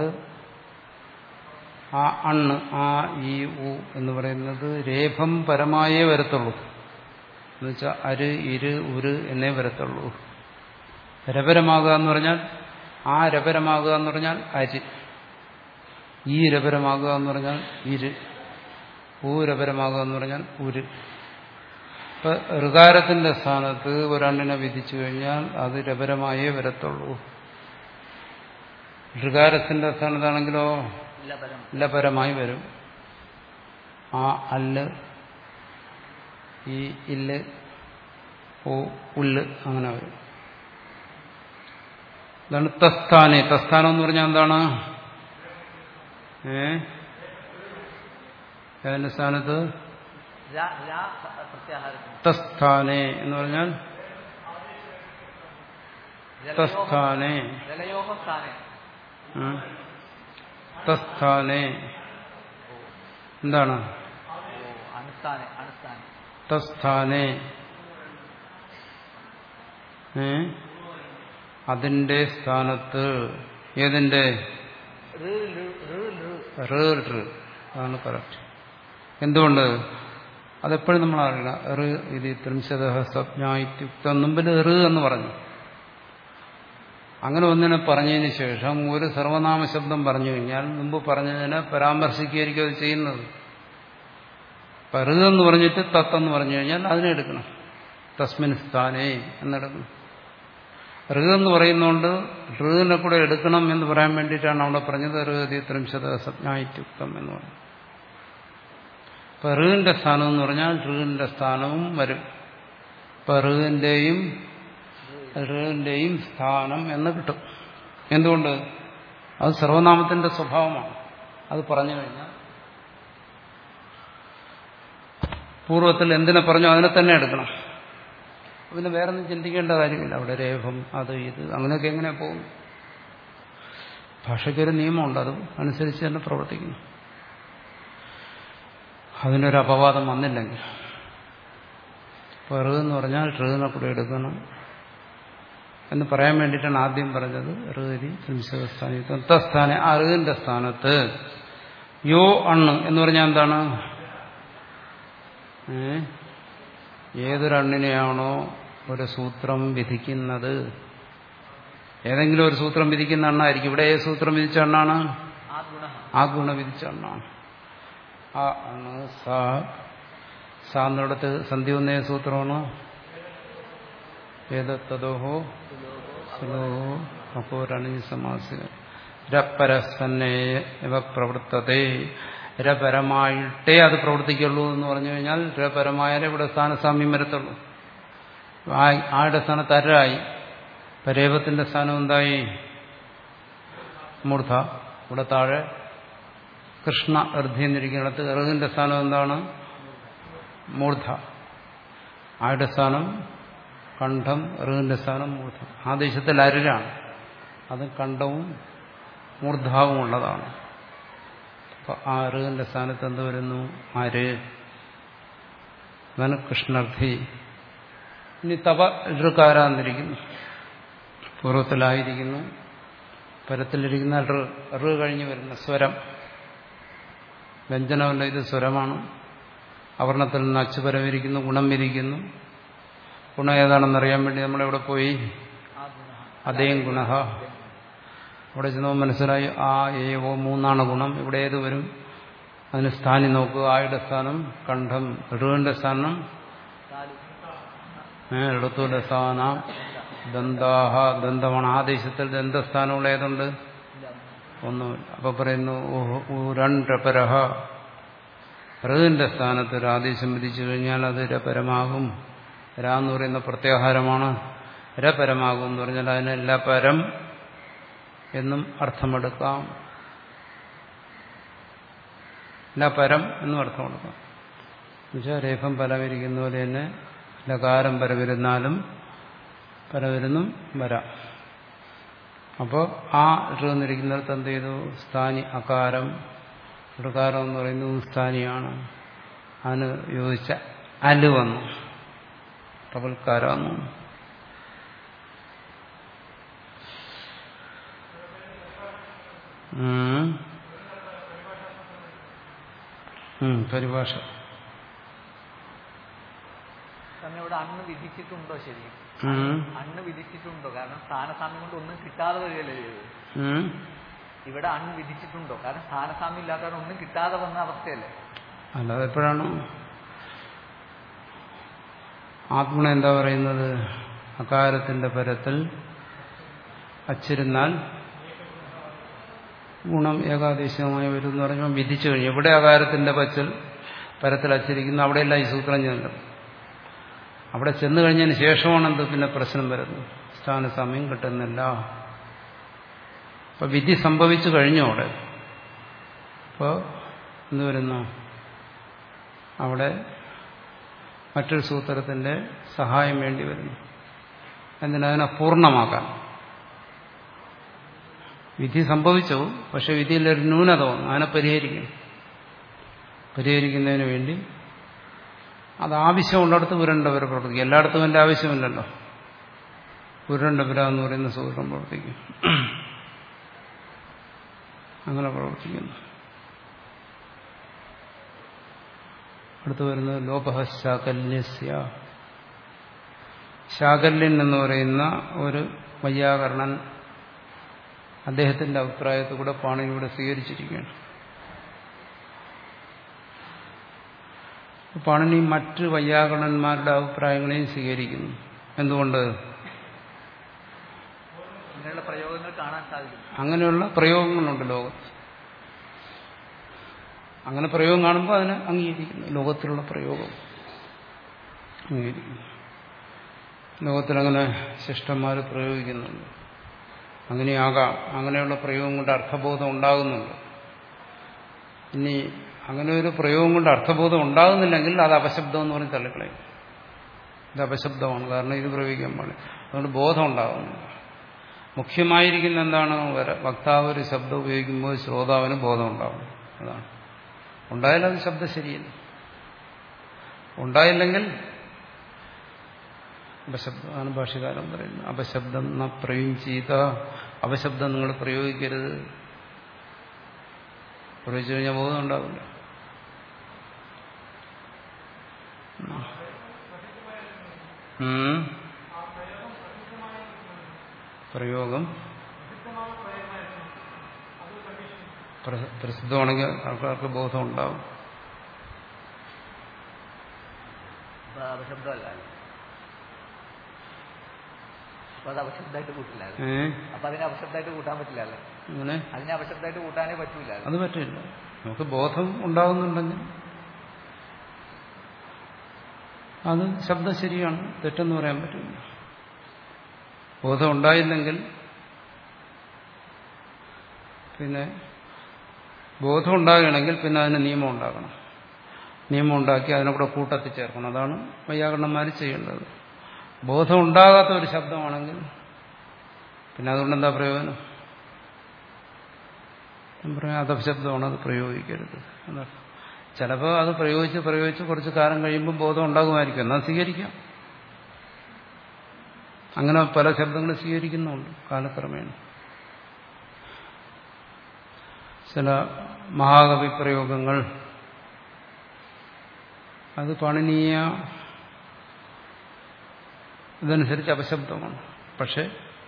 ആ അണ്ണ് ആ ഈ ഉ എന്ന് പറയുന്നത് രേഖം പരമായേ വരത്തുള്ളൂ എന്നുവെച്ചാൽ അര് ഇര് ഉര് എന്നേ വരത്തുള്ളൂ രപരമാകുക എന്ന് പറഞ്ഞാൽ ആ രപരമാകുക എന്ന് പറഞ്ഞാൽ അര് ഈ രപരമാകുക എന്ന് പറഞ്ഞാൽ ഇര് ഊ രപരമാകുക എന്ന് പറഞ്ഞാൽ ഉര് ഇപ്പൊ ഋകാരത്തിന്റെ സ്ഥാനത്ത് ഒരണ്ണിനെ വിധിച്ചു കഴിഞ്ഞാൽ അത് രപരമായേ വരത്തുള്ളൂ ഋകാരത്തിന്റെ സ്ഥാനത്താണെങ്കിലോ ലപരം ലപരമായി വരും ആ അല്ല് ഈ ഇല്ല് ഓ ഉല്ല് അങ്ങനെ വരും ഇതാണ് തസ്ഥാനെ തസ്ഥാനം എന്ന് പറഞ്ഞാൽ എന്താണ് ഏ ഏതിന്റെ സ്ഥാനത്ത് ര ര പ്രത്യാഹാരത്തിന് തസ്ഥാനെ എന്ന് പറഞ്ഞാൽ തസ്ഥാനെ ജലയോഹ സ്ഥാനെ ഉം. തസ്ഥാനെ എന്താണ് ഓ അണുസ്ഥാനെ അണുസ്ഥാനെ തസ്ഥാനെ ഏ അതിന്റെ സ്ഥാനത്ത് ഏതിന്റെ ഋ ഋ ഋ ഋ റ് റ് അതാണ് കറക്റ്റ് എന്തുകൊണ്ട് അതെപ്പോഴും നമ്മൾ അറിയണം റ് ഇത് ത്രിംശത സ്വപ്നായിത്യുക്തം മുമ്പിൽ റ് എന്ന് പറഞ്ഞു അങ്ങനെ ഒന്നിനെ പറഞ്ഞതിന് ശേഷം ഒരു സർവനാമ ശബ്ദം പറഞ്ഞു കഴിഞ്ഞാൽ മുമ്പ് പറഞ്ഞതിനെ പരാമർശിക്കുകയായിരിക്കും അത് ചെയ്യുന്നത് അപ്പൊ റ് എന്ന് പറഞ്ഞിട്ട് തത്തെന്ന് പറഞ്ഞു കഴിഞ്ഞാൽ അതിനെ എടുക്കണം തസ്മിൻ സ്ഥാനേ എന്നെടുക്കണം ഋ എന്ന് പറയുന്നതുകൊണ്ട് ഋവിനെ കൂടെ എടുക്കണം എന്ന് പറയാൻ വേണ്ടിയിട്ടാണ് അവിടെ പറഞ്ഞത് ഋതി ത്രിംശത സജ്ഞായിത്യുക്തം എന്ന് പറഞ്ഞു അപ്പൊ ഋവിന്റെ സ്ഥാനം എന്ന് പറഞ്ഞാൽ ഋവിന്റെ സ്ഥാനവും വരും ഇപ്പൊ ഋവിന്റെയും ഋവിന്റെയും സ്ഥാനം എന്ന് കിട്ടും എന്തുകൊണ്ട് അത് സർവനാമത്തിന്റെ സ്വഭാവമാണ് അത് പറഞ്ഞു കഴിഞ്ഞാൽ പൂർവ്വത്തിൽ എന്തിനെ പറഞ്ഞോ അതിനെ തന്നെ എടുക്കണം പിന്നെ വേറെ ഒന്നും ചിന്തിക്കേണ്ട കാര്യമില്ല അവിടെ രേഖം അത് ഇത് അങ്ങനെയൊക്കെ എങ്ങനെ പോകും ഭാഷയ്ക്കൊരു നിയമമുണ്ട് അത് അനുസരിച്ച് തന്നെ പ്രവർത്തിക്കുന്നു അതിനൊരു അപവാദം വന്നില്ലെങ്കിൽ അപ്പോൾ എന്ന് പറഞ്ഞാൽ ഋതിനെ കൂടെ എടുക്കണം എന്ന് പറയാൻ വേണ്ടിയിട്ടാണ് ആദ്യം പറഞ്ഞത് ഋതി ത്രിംശസ്ഥാനി തത്സ്ഥാന ആ ഋതിന്റെ സ്ഥാനത്ത് യോ അണ്ണ് എന്ന് പറഞ്ഞാൽ എന്താണ് ഏ? ഏതൊരണ്ണിനെയാണോ ഒരു സൂത്രം വിധിക്കുന്നത് ഏതെങ്കിലും ഒരു സൂത്രം വിധിക്കുന്ന എണ്ണായിരിക്കും ഇവിടെ ഏത് സൂത്രം വിധിച്ച എണ്ണാണ് ആ ഗുണ ആ ഗുണ വിധിച്ച എണ്ണാണ് ആ അണ് സാ സാന്നിടത്ത് സന്ധി ഒന്നേ സൂത്രമാണ് ഏതത്തതോഹോ സുലോഹോ അപ്പോരണി സമാസിക രപ്പരസന്നെ ഇവ പ്രവർത്തതേ രപരമായിട്ടേ അത് പ്രവർത്തിക്കുള്ളൂ എന്ന് പറഞ്ഞു കഴിഞ്ഞാൽ രപരമായാലേ ഇവിടെ സ്ഥാനസാമ്യം വരത്തുള്ളൂ ആ- ആയുടെ സ്ഥാനത്ത് അരായി പരേപത്തിന്റെ സ്ഥാനം എന്തായി മൂർധ ഇവിടെ താഴെ കൃഷ്ണ അർദ്ധി എന്നിരിക്കുന്നിടത്ത് ഇറകിന്റെ സ്ഥാനം എന്താണ് മൂർധ ആയുടെ സ്ഥാനം കണ്ഠം ഇറകിന്റെ സ്ഥാനം മൂർധം ആ ദേശത്തിൽ അരുരാണ് അത് കണ്ഠവും മൂർധാവും ഉള്ളതാണ് അപ്പൊ ആ ഋവിന്റെ സ്ഥാനത്ത് എന്ത് വരുന്നു ആര് അതാണ് കൃഷ്ണർത്ഥി ഇനി തപ ഋകാരാന്നിരിക്കുന്നു പൂർവ്വത്തിലായിരിക്കുന്നു പരത്തിലിരിക്കുന്ന ഋ ഋ കഴിഞ്ഞ് വരുന്ന സ്വരം വ്യഞ്ജനമല്ല ഇത് സ്വരമാണ് അവർണത്തിൽ നിന്ന് അച്ചു പരമിരിക്കുന്നു ഗുണം വിരിക്കുന്നു ഗുണം ഏതാണെന്നറിയാൻ വേണ്ടി നമ്മളെവിടെ പോയി ആ ഗുണ അതേം ഗുണ അവിടെ ചെന്നപ്പോൾ മനസ്സിലായി ആ ഏ ഓ മൂന്നാണ് ഗുണം ഇവിടെ ഏത് വരും അതിന് സ്ഥാനി നോക്കുക ആയുടെ സ്ഥാനം കണ്ഠം ഋവിന്റെ സ്ഥാനം കാലു എടുത്തൂല സ്ഥാന ദന്താഹ ദന്തമാണ് ആ ദേശത്തിൽ ദന്തസ്ഥാനമുള്ള ഏതുണ്ട് ഒന്നുമില്ല അപ്പൊ പറയുന്നു രണ്ടപരഹ ഋതിന്റെ സ്ഥാനത്ത് ഒരു ആദേശം വിധിച്ചു കഴിഞ്ഞാൽ അത് രപരമാകും ര എന്ന് പറയുന്ന പ്രത്യാഹാരമാണ് രപരമാകും എന്ന് പറഞ്ഞാൽ അതിന് ലപരം എന്നും അർത്ഥമെടുക്കാം ലപരം എന്നും അർത്ഥമെടുക്കാം എന്നുവെച്ചാൽ രേഖം പരമിരിക്കുന്ന പോലെ തന്നെ ലകാരം പരമിരുന്നാലും പരമിരുന്നും വരാം അപ്പോൾ ആ ഇട്ടിരുന്നിരിക്കുന്നിടത്ത് എന്ത് ചെയ്തു സ്ഥാനി അകാരം ഋകാരം എന്ന് പറയുന്നത് സ്ഥാനിയാണ് അതിന് യോജിച്ച അല് വന്നു തപൽക്കാരം വന്നു ഉം. ഉം, പരിഭാഷ തന്നെ ഇവിടെ അണ്ണ് വിധിച്ചിട്ടുണ്ടോ ശരി ഉം. അണ്ണ് വിധിച്ചിട്ടുണ്ടോ കാരണം സ്ഥാനസാമ്യം കൊണ്ട് ഒന്നും കിട്ടാതെ വരികയല്ലേ ചെയ്തത് ഉം. ഇവിടെ അണ്ണ് വിധിച്ചിട്ടുണ്ടോ കാരണം സ്ഥാനസാമ്യം ഇല്ലാത്തവരെ ഒന്നും കിട്ടാതെ വന്ന അവസ്ഥയല്ലേ അല്ലാതെ എപ്പോഴാണ് ആത്മണ എന്താ പറയുന്നത് അകാരത്തിന്റെ പരത്തിൽ അച്ചിരുന്നാൽ ഗുണം ഏകാദേശമായി വരും എന്ന് പറയുമ്പോൾ വിധിച്ചു കഴിഞ്ഞു എവിടെ അകാരത്തിന്റെ പച്ചൽ പരത്തിൽ അച്ചിരിക്കുന്നു അവിടെയെല്ലാം ഈ സൂത്രം ചെല്ലും അവിടെ ചെന്നു കഴിഞ്ഞതിന് ശേഷമാണ് എന്ത് പിന്നെ പ്രശ്നം വരുന്നത് സ്ഥാന സമയം കിട്ടുന്നില്ല അപ്പൊ വിധി സംഭവിച്ചു കഴിഞ്ഞു അവിടെ അപ്പോൾ എന്ത് വരുന്നു അവിടെ മറ്റൊരു സൂത്രത്തിന്റെ സഹായം വേണ്ടി വരുന്നു എന്തിനതിനെ പൂർണ്ണമാക്കാൻ വിധി സംഭവിച്ചു പക്ഷെ വിധിയിലൊരു ന്യൂനത വന്നു അതിനെ പരിഹരിക്കും പരിഹരിക്കുന്നതിന് വേണ്ടി അത് ആവശ്യമുള്ളിടത്ത് പുരണ്ടവർ പ്രവർത്തിക്കും എല്ലായിടത്തും എൻ്റെ ആവശ്യമില്ലല്ലോ പുരണ്ടപുര എന്ന് പറയുന്ന സൂത്രം പ്രവർത്തിക്കും അങ്ങനെ പ്രവർത്തിക്കുന്നു അടുത്ത് വരുന്നത് ലോപഹ ശാകല്യസ്യ ശാകല്യൻ എന്ന് പറയുന്ന ഒരു വൈയാകരണൻ അദ്ദേഹത്തിന്റെ അഭിപ്രായത്തിൽ കൂടെ പാണിനിയുടെ സ്വീകരിച്ചിരിക്കുകയാണ് പാണിനി മറ്റ് വൈയാകരണന്മാരുടെ അഭിപ്രായങ്ങളെയും സ്വീകരിക്കുന്നു എന്തുകൊണ്ട് ഇങ്ങനെയുള്ള പ്രയോഗങ്ങൾ കാണാൻ സാധിക്കും അങ്ങനെയുള്ള പ്രയോഗങ്ങളുണ്ട് ലോകത്ത് അങ്ങനെ പ്രയോഗം കാണുമ്പോൾ അതിനെ അംഗീകരിക്കുന്നു ലോകത്തിലുള്ള പ്രയോഗം അംഗീകരിക്കുന്നു ലോകത്തിലങ്ങനെ ശിഷ്ടന്മാർ പ്രയോഗിക്കുന്നുണ്ട് അങ്ങനെയാകാം അങ്ങനെയുള്ള പ്രയോഗം കൊണ്ട് അർത്ഥബോധം ഉണ്ടാകുന്നുണ്ട് ഇനി അങ്ങനെ ഒരു പ്രയോഗം കൊണ്ട് അർത്ഥബോധം ഉണ്ടാകുന്നില്ലെങ്കിൽ അത് അപശബ്ദം എന്ന് പറഞ്ഞ് തള്ളിക്കളയും ഇത് അപശബ്ദമാണ് കാരണം ഇത് പ്രയോഗിക്കാൻ പാടില്ല അതുകൊണ്ട് ബോധം ഉണ്ടാകുന്നില്ല മുഖ്യമായിരിക്കുന്ന എന്താണ് വര- വക്താവ് ഒരു ശബ്ദം ഉപയോഗിക്കുമ്പോൾ ശ്രോതാവിന് ബോധം ഉണ്ടാവും അതാണ് ഉണ്ടായാലും അത് ശബ്ദം ശരിയല്ല ഉണ്ടായില്ലെങ്കിൽ അപശബ്ദമാണ് ഭാഷകാരൻ പറയുന്നത് അപശബ്ദം ന പ്രയുഞ്ചീത അപശബ്ദം നിങ്ങൾ പ്രയോഗിക്കരുത് പ്രയോഗിച്ചു കഴിഞ്ഞാൽ ബോധം ഉണ്ടാവില്ല ഉം. പ്രയോഗം പ്ര- പ്രസിദ്ധമാണെങ്കിൽ ആൾക്കാർക്ക് ബോധം ഉണ്ടാവും അപ്പൊ അത് അപശബ്ദമല്ല അപ്പൊ അത് അപശബ്ദമായിട്ട് കൂട്ടില്ല അല്ലേ? ഏ അപ്പൊ അതിനെ അപശബ്ദമായിട്ട് കൂട്ടാൻ പറ്റില്ല അല്ലേ അങ്ങനെ അതിനെ അപശബ്ദമായിട്ട് കൂട്ടാനേ പറ്റൂല അല്ലേ? അത് പറ്റില്ല നമുക്ക് ബോധം ഉണ്ടാകുന്നുണ്ടെങ്കിൽ അത് ശബ്ദം ശരിയാണ് തെറ്റെന്ന് പറയാൻ പറ്റില്ല ബോധം ഉണ്ടായില്ലെങ്കിൽ പിന്നെ ബോധം ഉണ്ടാകണമെങ്കിൽ പിന്നെ അതിന് നിയമം ഉണ്ടാകണം നിയമം ഉണ്ടാക്കി അതിനെ കൂടെ കൂട്ടത്തിൽ ചേർക്കണം അതാണ് വൈയാകരണന്മാർ ചെയ്യേണ്ടത് ബോധം ഉണ്ടാകാത്ത ഒരു ശബ്ദമാണെങ്കിൽ പിന്നെ അതുകൊണ്ട് എന്താ പ്രയോജനം ഞാൻ പറയാം അധശബ്ദമാണ് അത് പ്രയോഗിക്കരുത് എന്നർത്ഥം ചിലപ്പോൾ അത് പ്രയോഗിച്ച് പ്രയോഗിച്ച് കുറച്ച് കാലം കഴിയുമ്പോൾ ബോധം ഉണ്ടാകുമായിരിക്കും എന്നാൽ സ്വീകരിക്കാം അങ്ങനെ പല ശബ്ദങ്ങളും സ്വീകരിക്കുന്നുണ്ട് കാലക്രമേണ ചില മഹാകവി പ്രയോഗങ്ങൾ അത് പാണിനീയ ഇതനുസരിച്ച് അപശബ്ദമാണ് പക്ഷെ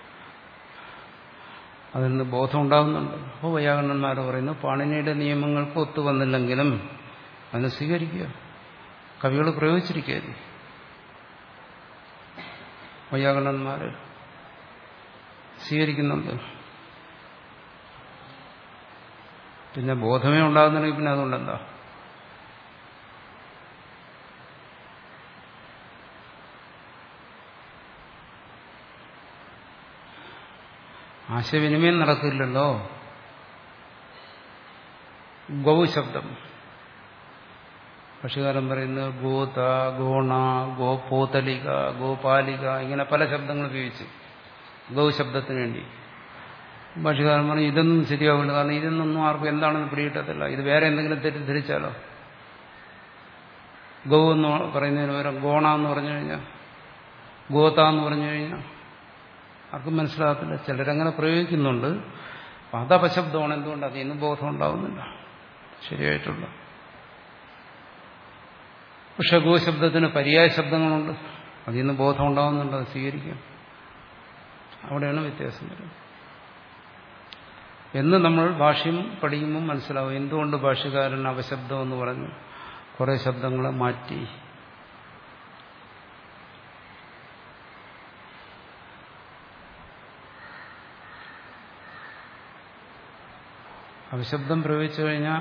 അതിൽ നിന്ന് ബോധം ഉണ്ടാകുന്നുണ്ട് അപ്പോൾ വൈയാകരണന്മാർ പറയുന്നു പാണിനിയുടെ നിയമങ്ങൾക്ക് ഒത്തു വന്നില്ലെങ്കിലും അതിനെ സ്വീകരിക്കുക കവികൾ പ്രയോഗിച്ചിരിക്കുകയായിരുന്നു വൈയാകരണന്മാർ സ്വീകരിക്കുന്നുണ്ട് പിന്നെ ബോധമേ ഉണ്ടാകുന്നുണ്ടെങ്കിൽ പിന്നെ അതുകൊണ്ട് എന്താ ആശയവിനിമയം നടക്കില്ലല്ലോ ഗൗ ശബ്ദം ഭക്ഷ്യകാരൻ പറയുന്നത് ഗോത ഗോണ ഗോപോതലിക ഗോപാലിക ഇങ്ങനെ പല ശബ്ദങ്ങൾ ഉപയോഗിച്ച് ഗൗ ശബ്ദത്തിന് വേണ്ടി ഭാഷകാരൻ പറഞ്ഞു ഇതൊന്നും ശരിയാവില്ല കാരണം ഇതൊന്നും ആർക്കും എന്താണെന്ന് പിടികിട്ടത്തില്ല ഇത് വേറെ എന്തെങ്കിലും തെറ്റിദ്ധരിച്ചാലോ ഗൗ എന്ന് പറയുന്നതിന് പകരം ഗോണ എന്ന് പറഞ്ഞു കഴിഞ്ഞാൽ ഗോത എന്ന് പറഞ്ഞു കഴിഞ്ഞാൽ ആർക്കും മനസ്സിലാകത്തില്ല ചിലരങ്ങനെ പ്രയോഗിക്കുന്നുണ്ട് അപ്പം അത് അപശബ്ദമാണ് എന്തുകൊണ്ട് അതിൽ നിന്ന് ബോധം ഉണ്ടാവുന്നില്ല ശരിയായിട്ടുള്ള പക്ഷെ ഗോശബ്ദത്തിന് പര്യായ ശബ്ദങ്ങളുണ്ട് അതിൽ നിന്ന് ബോധം ഉണ്ടാവുന്നുണ്ട് അത് സ്വീകരിക്കാം അവിടെയാണ് വ്യത്യാസം വരുന്നത് എന്ന് നമ്മൾ ഭാഷ്യം പഠിക്കുമ്പോൾ മനസ്സിലാവും എന്തുകൊണ്ട് ഭാഷ്യകാരൻ അപശബ്ദം എന്ന് പറഞ്ഞു കുറെ ശബ്ദങ്ങളെ മാറ്റി അപശബ്ദം പ്രയോഗിച്ചു കഴിഞ്ഞാൽ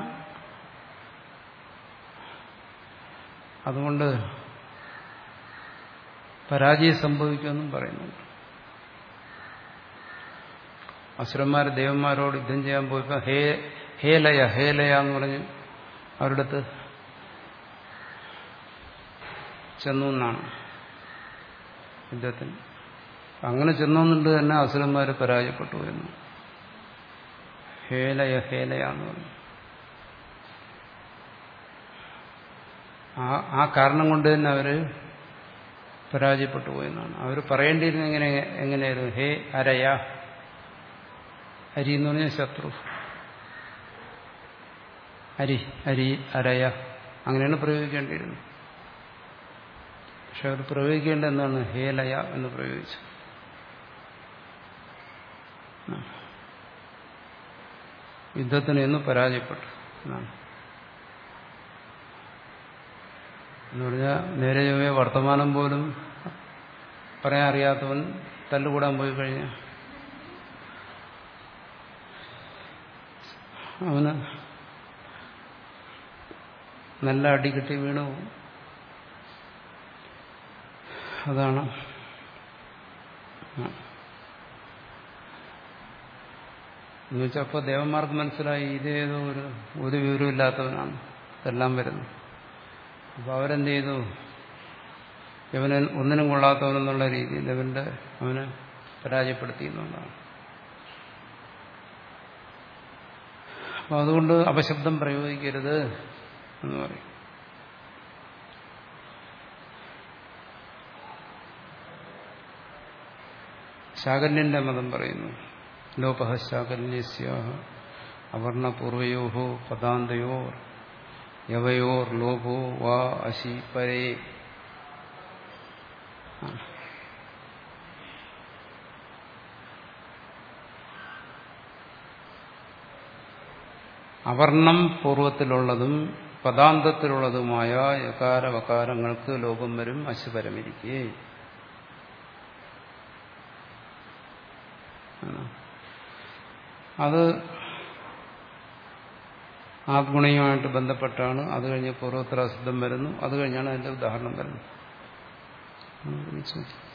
അതുകൊണ്ട് പരാജയം സംഭവിക്കുമെന്നും പറയുന്നുണ്ട് അസുരന്മാർ ദേവന്മാരോട് യുദ്ധം ചെയ്യാൻ പോയപ്പോൾ ഹേ ഹേലയ ഹേലയ എന്ന് പറഞ്ഞ് അവരുടെ അടുത്ത് ചെന്നു എന്നാണ് യുദ്ധത്തിന് അങ്ങനെ ചെന്നുകൊണ്ട് തന്നെ അസുരന്മാർ പരാജയപ്പെട്ടു എന്ന് ഹേലയ ഹേലയ എന്ന് പറഞ്ഞു ആ ആ കാരണം കൊണ്ട് തന്നെ അവര് പരാജയപ്പെട്ടു പോയെന്നാണ് അവർ പറയേണ്ടിയിരുന്നത് എങ്ങനെ എങ്ങനെയായിരുന്നു ഹേ അരയ അരി എന്ന് പറഞ്ഞാൽ ശത്രു അരി അരി അരയ അങ്ങനെയാണ് പ്രയോഗിക്കേണ്ടിയിരുന്നത് പക്ഷെ അവർ പ്രയോഗിക്കേണ്ട എന്താണ് ഹേലയ എന്ന് പ്രയോഗിച്ചു യുദ്ധത്തിന് എന്ന് പരാജയപ്പെട്ടു എന്നാണ് എന്ന് പറഞ്ഞാൽ നേരെ ചൊവ്വേ വർത്തമാനം പോലും പറയാൻ അറിയാത്തവൻ തല്ലുകൂടാൻ പോയി കഴിഞ്ഞാൽ അവന് നല്ല അടി കിട്ടി വീണു പോകും. അതാണ് എന്നുവെച്ചാൽ അപ്പോൾ ദേവന്മാർക്ക് മനസ്സിലായി ഇതേതോ ഒരു ഒരു വിവരമില്ലാത്തവനാണ് ഇതെല്ലാം വരുന്നത് അപ്പോൾ അവരെന്ത് ചെയ്തു ഇവനെ ഒന്നിനും കൊള്ളാത്തവനെന്നുള്ള രീതിയിൽ ഇവന്റെ അവനെ പരാജയപ്പെടുത്തി എന്നുള്ളതാണ് അപ്പോൾ അതുകൊണ്ട് അപശബ്ദം പ്രയോഗിക്കരുത് എന്ന് പറയും ശാകല്യന്റെ മതം പറയുന്നു ലോപഹ ശാകല്യസ്യ അവർണപൂർവയോ പദാന്തയോർ യവയോർ ലോപോ വാ അശി പരേ അവർണം പൂർവത്തിലുള്ളതും പദാന്തത്തിലുള്ളതുമായ യകാര വകാരങ്ങൾക്ക് ലോകം വരും അശുപരമിരിക്കേ അത് ആത്മഗുണയുമായിട്ട് ബന്ധപ്പെട്ടാണ് അത് കഴിഞ്ഞ് പൂർവോത്തര സിദ്ധം വരുന്നു അത് കഴിഞ്ഞാണ് അതിന്റെ ഉദാഹരണം വരുന്നത്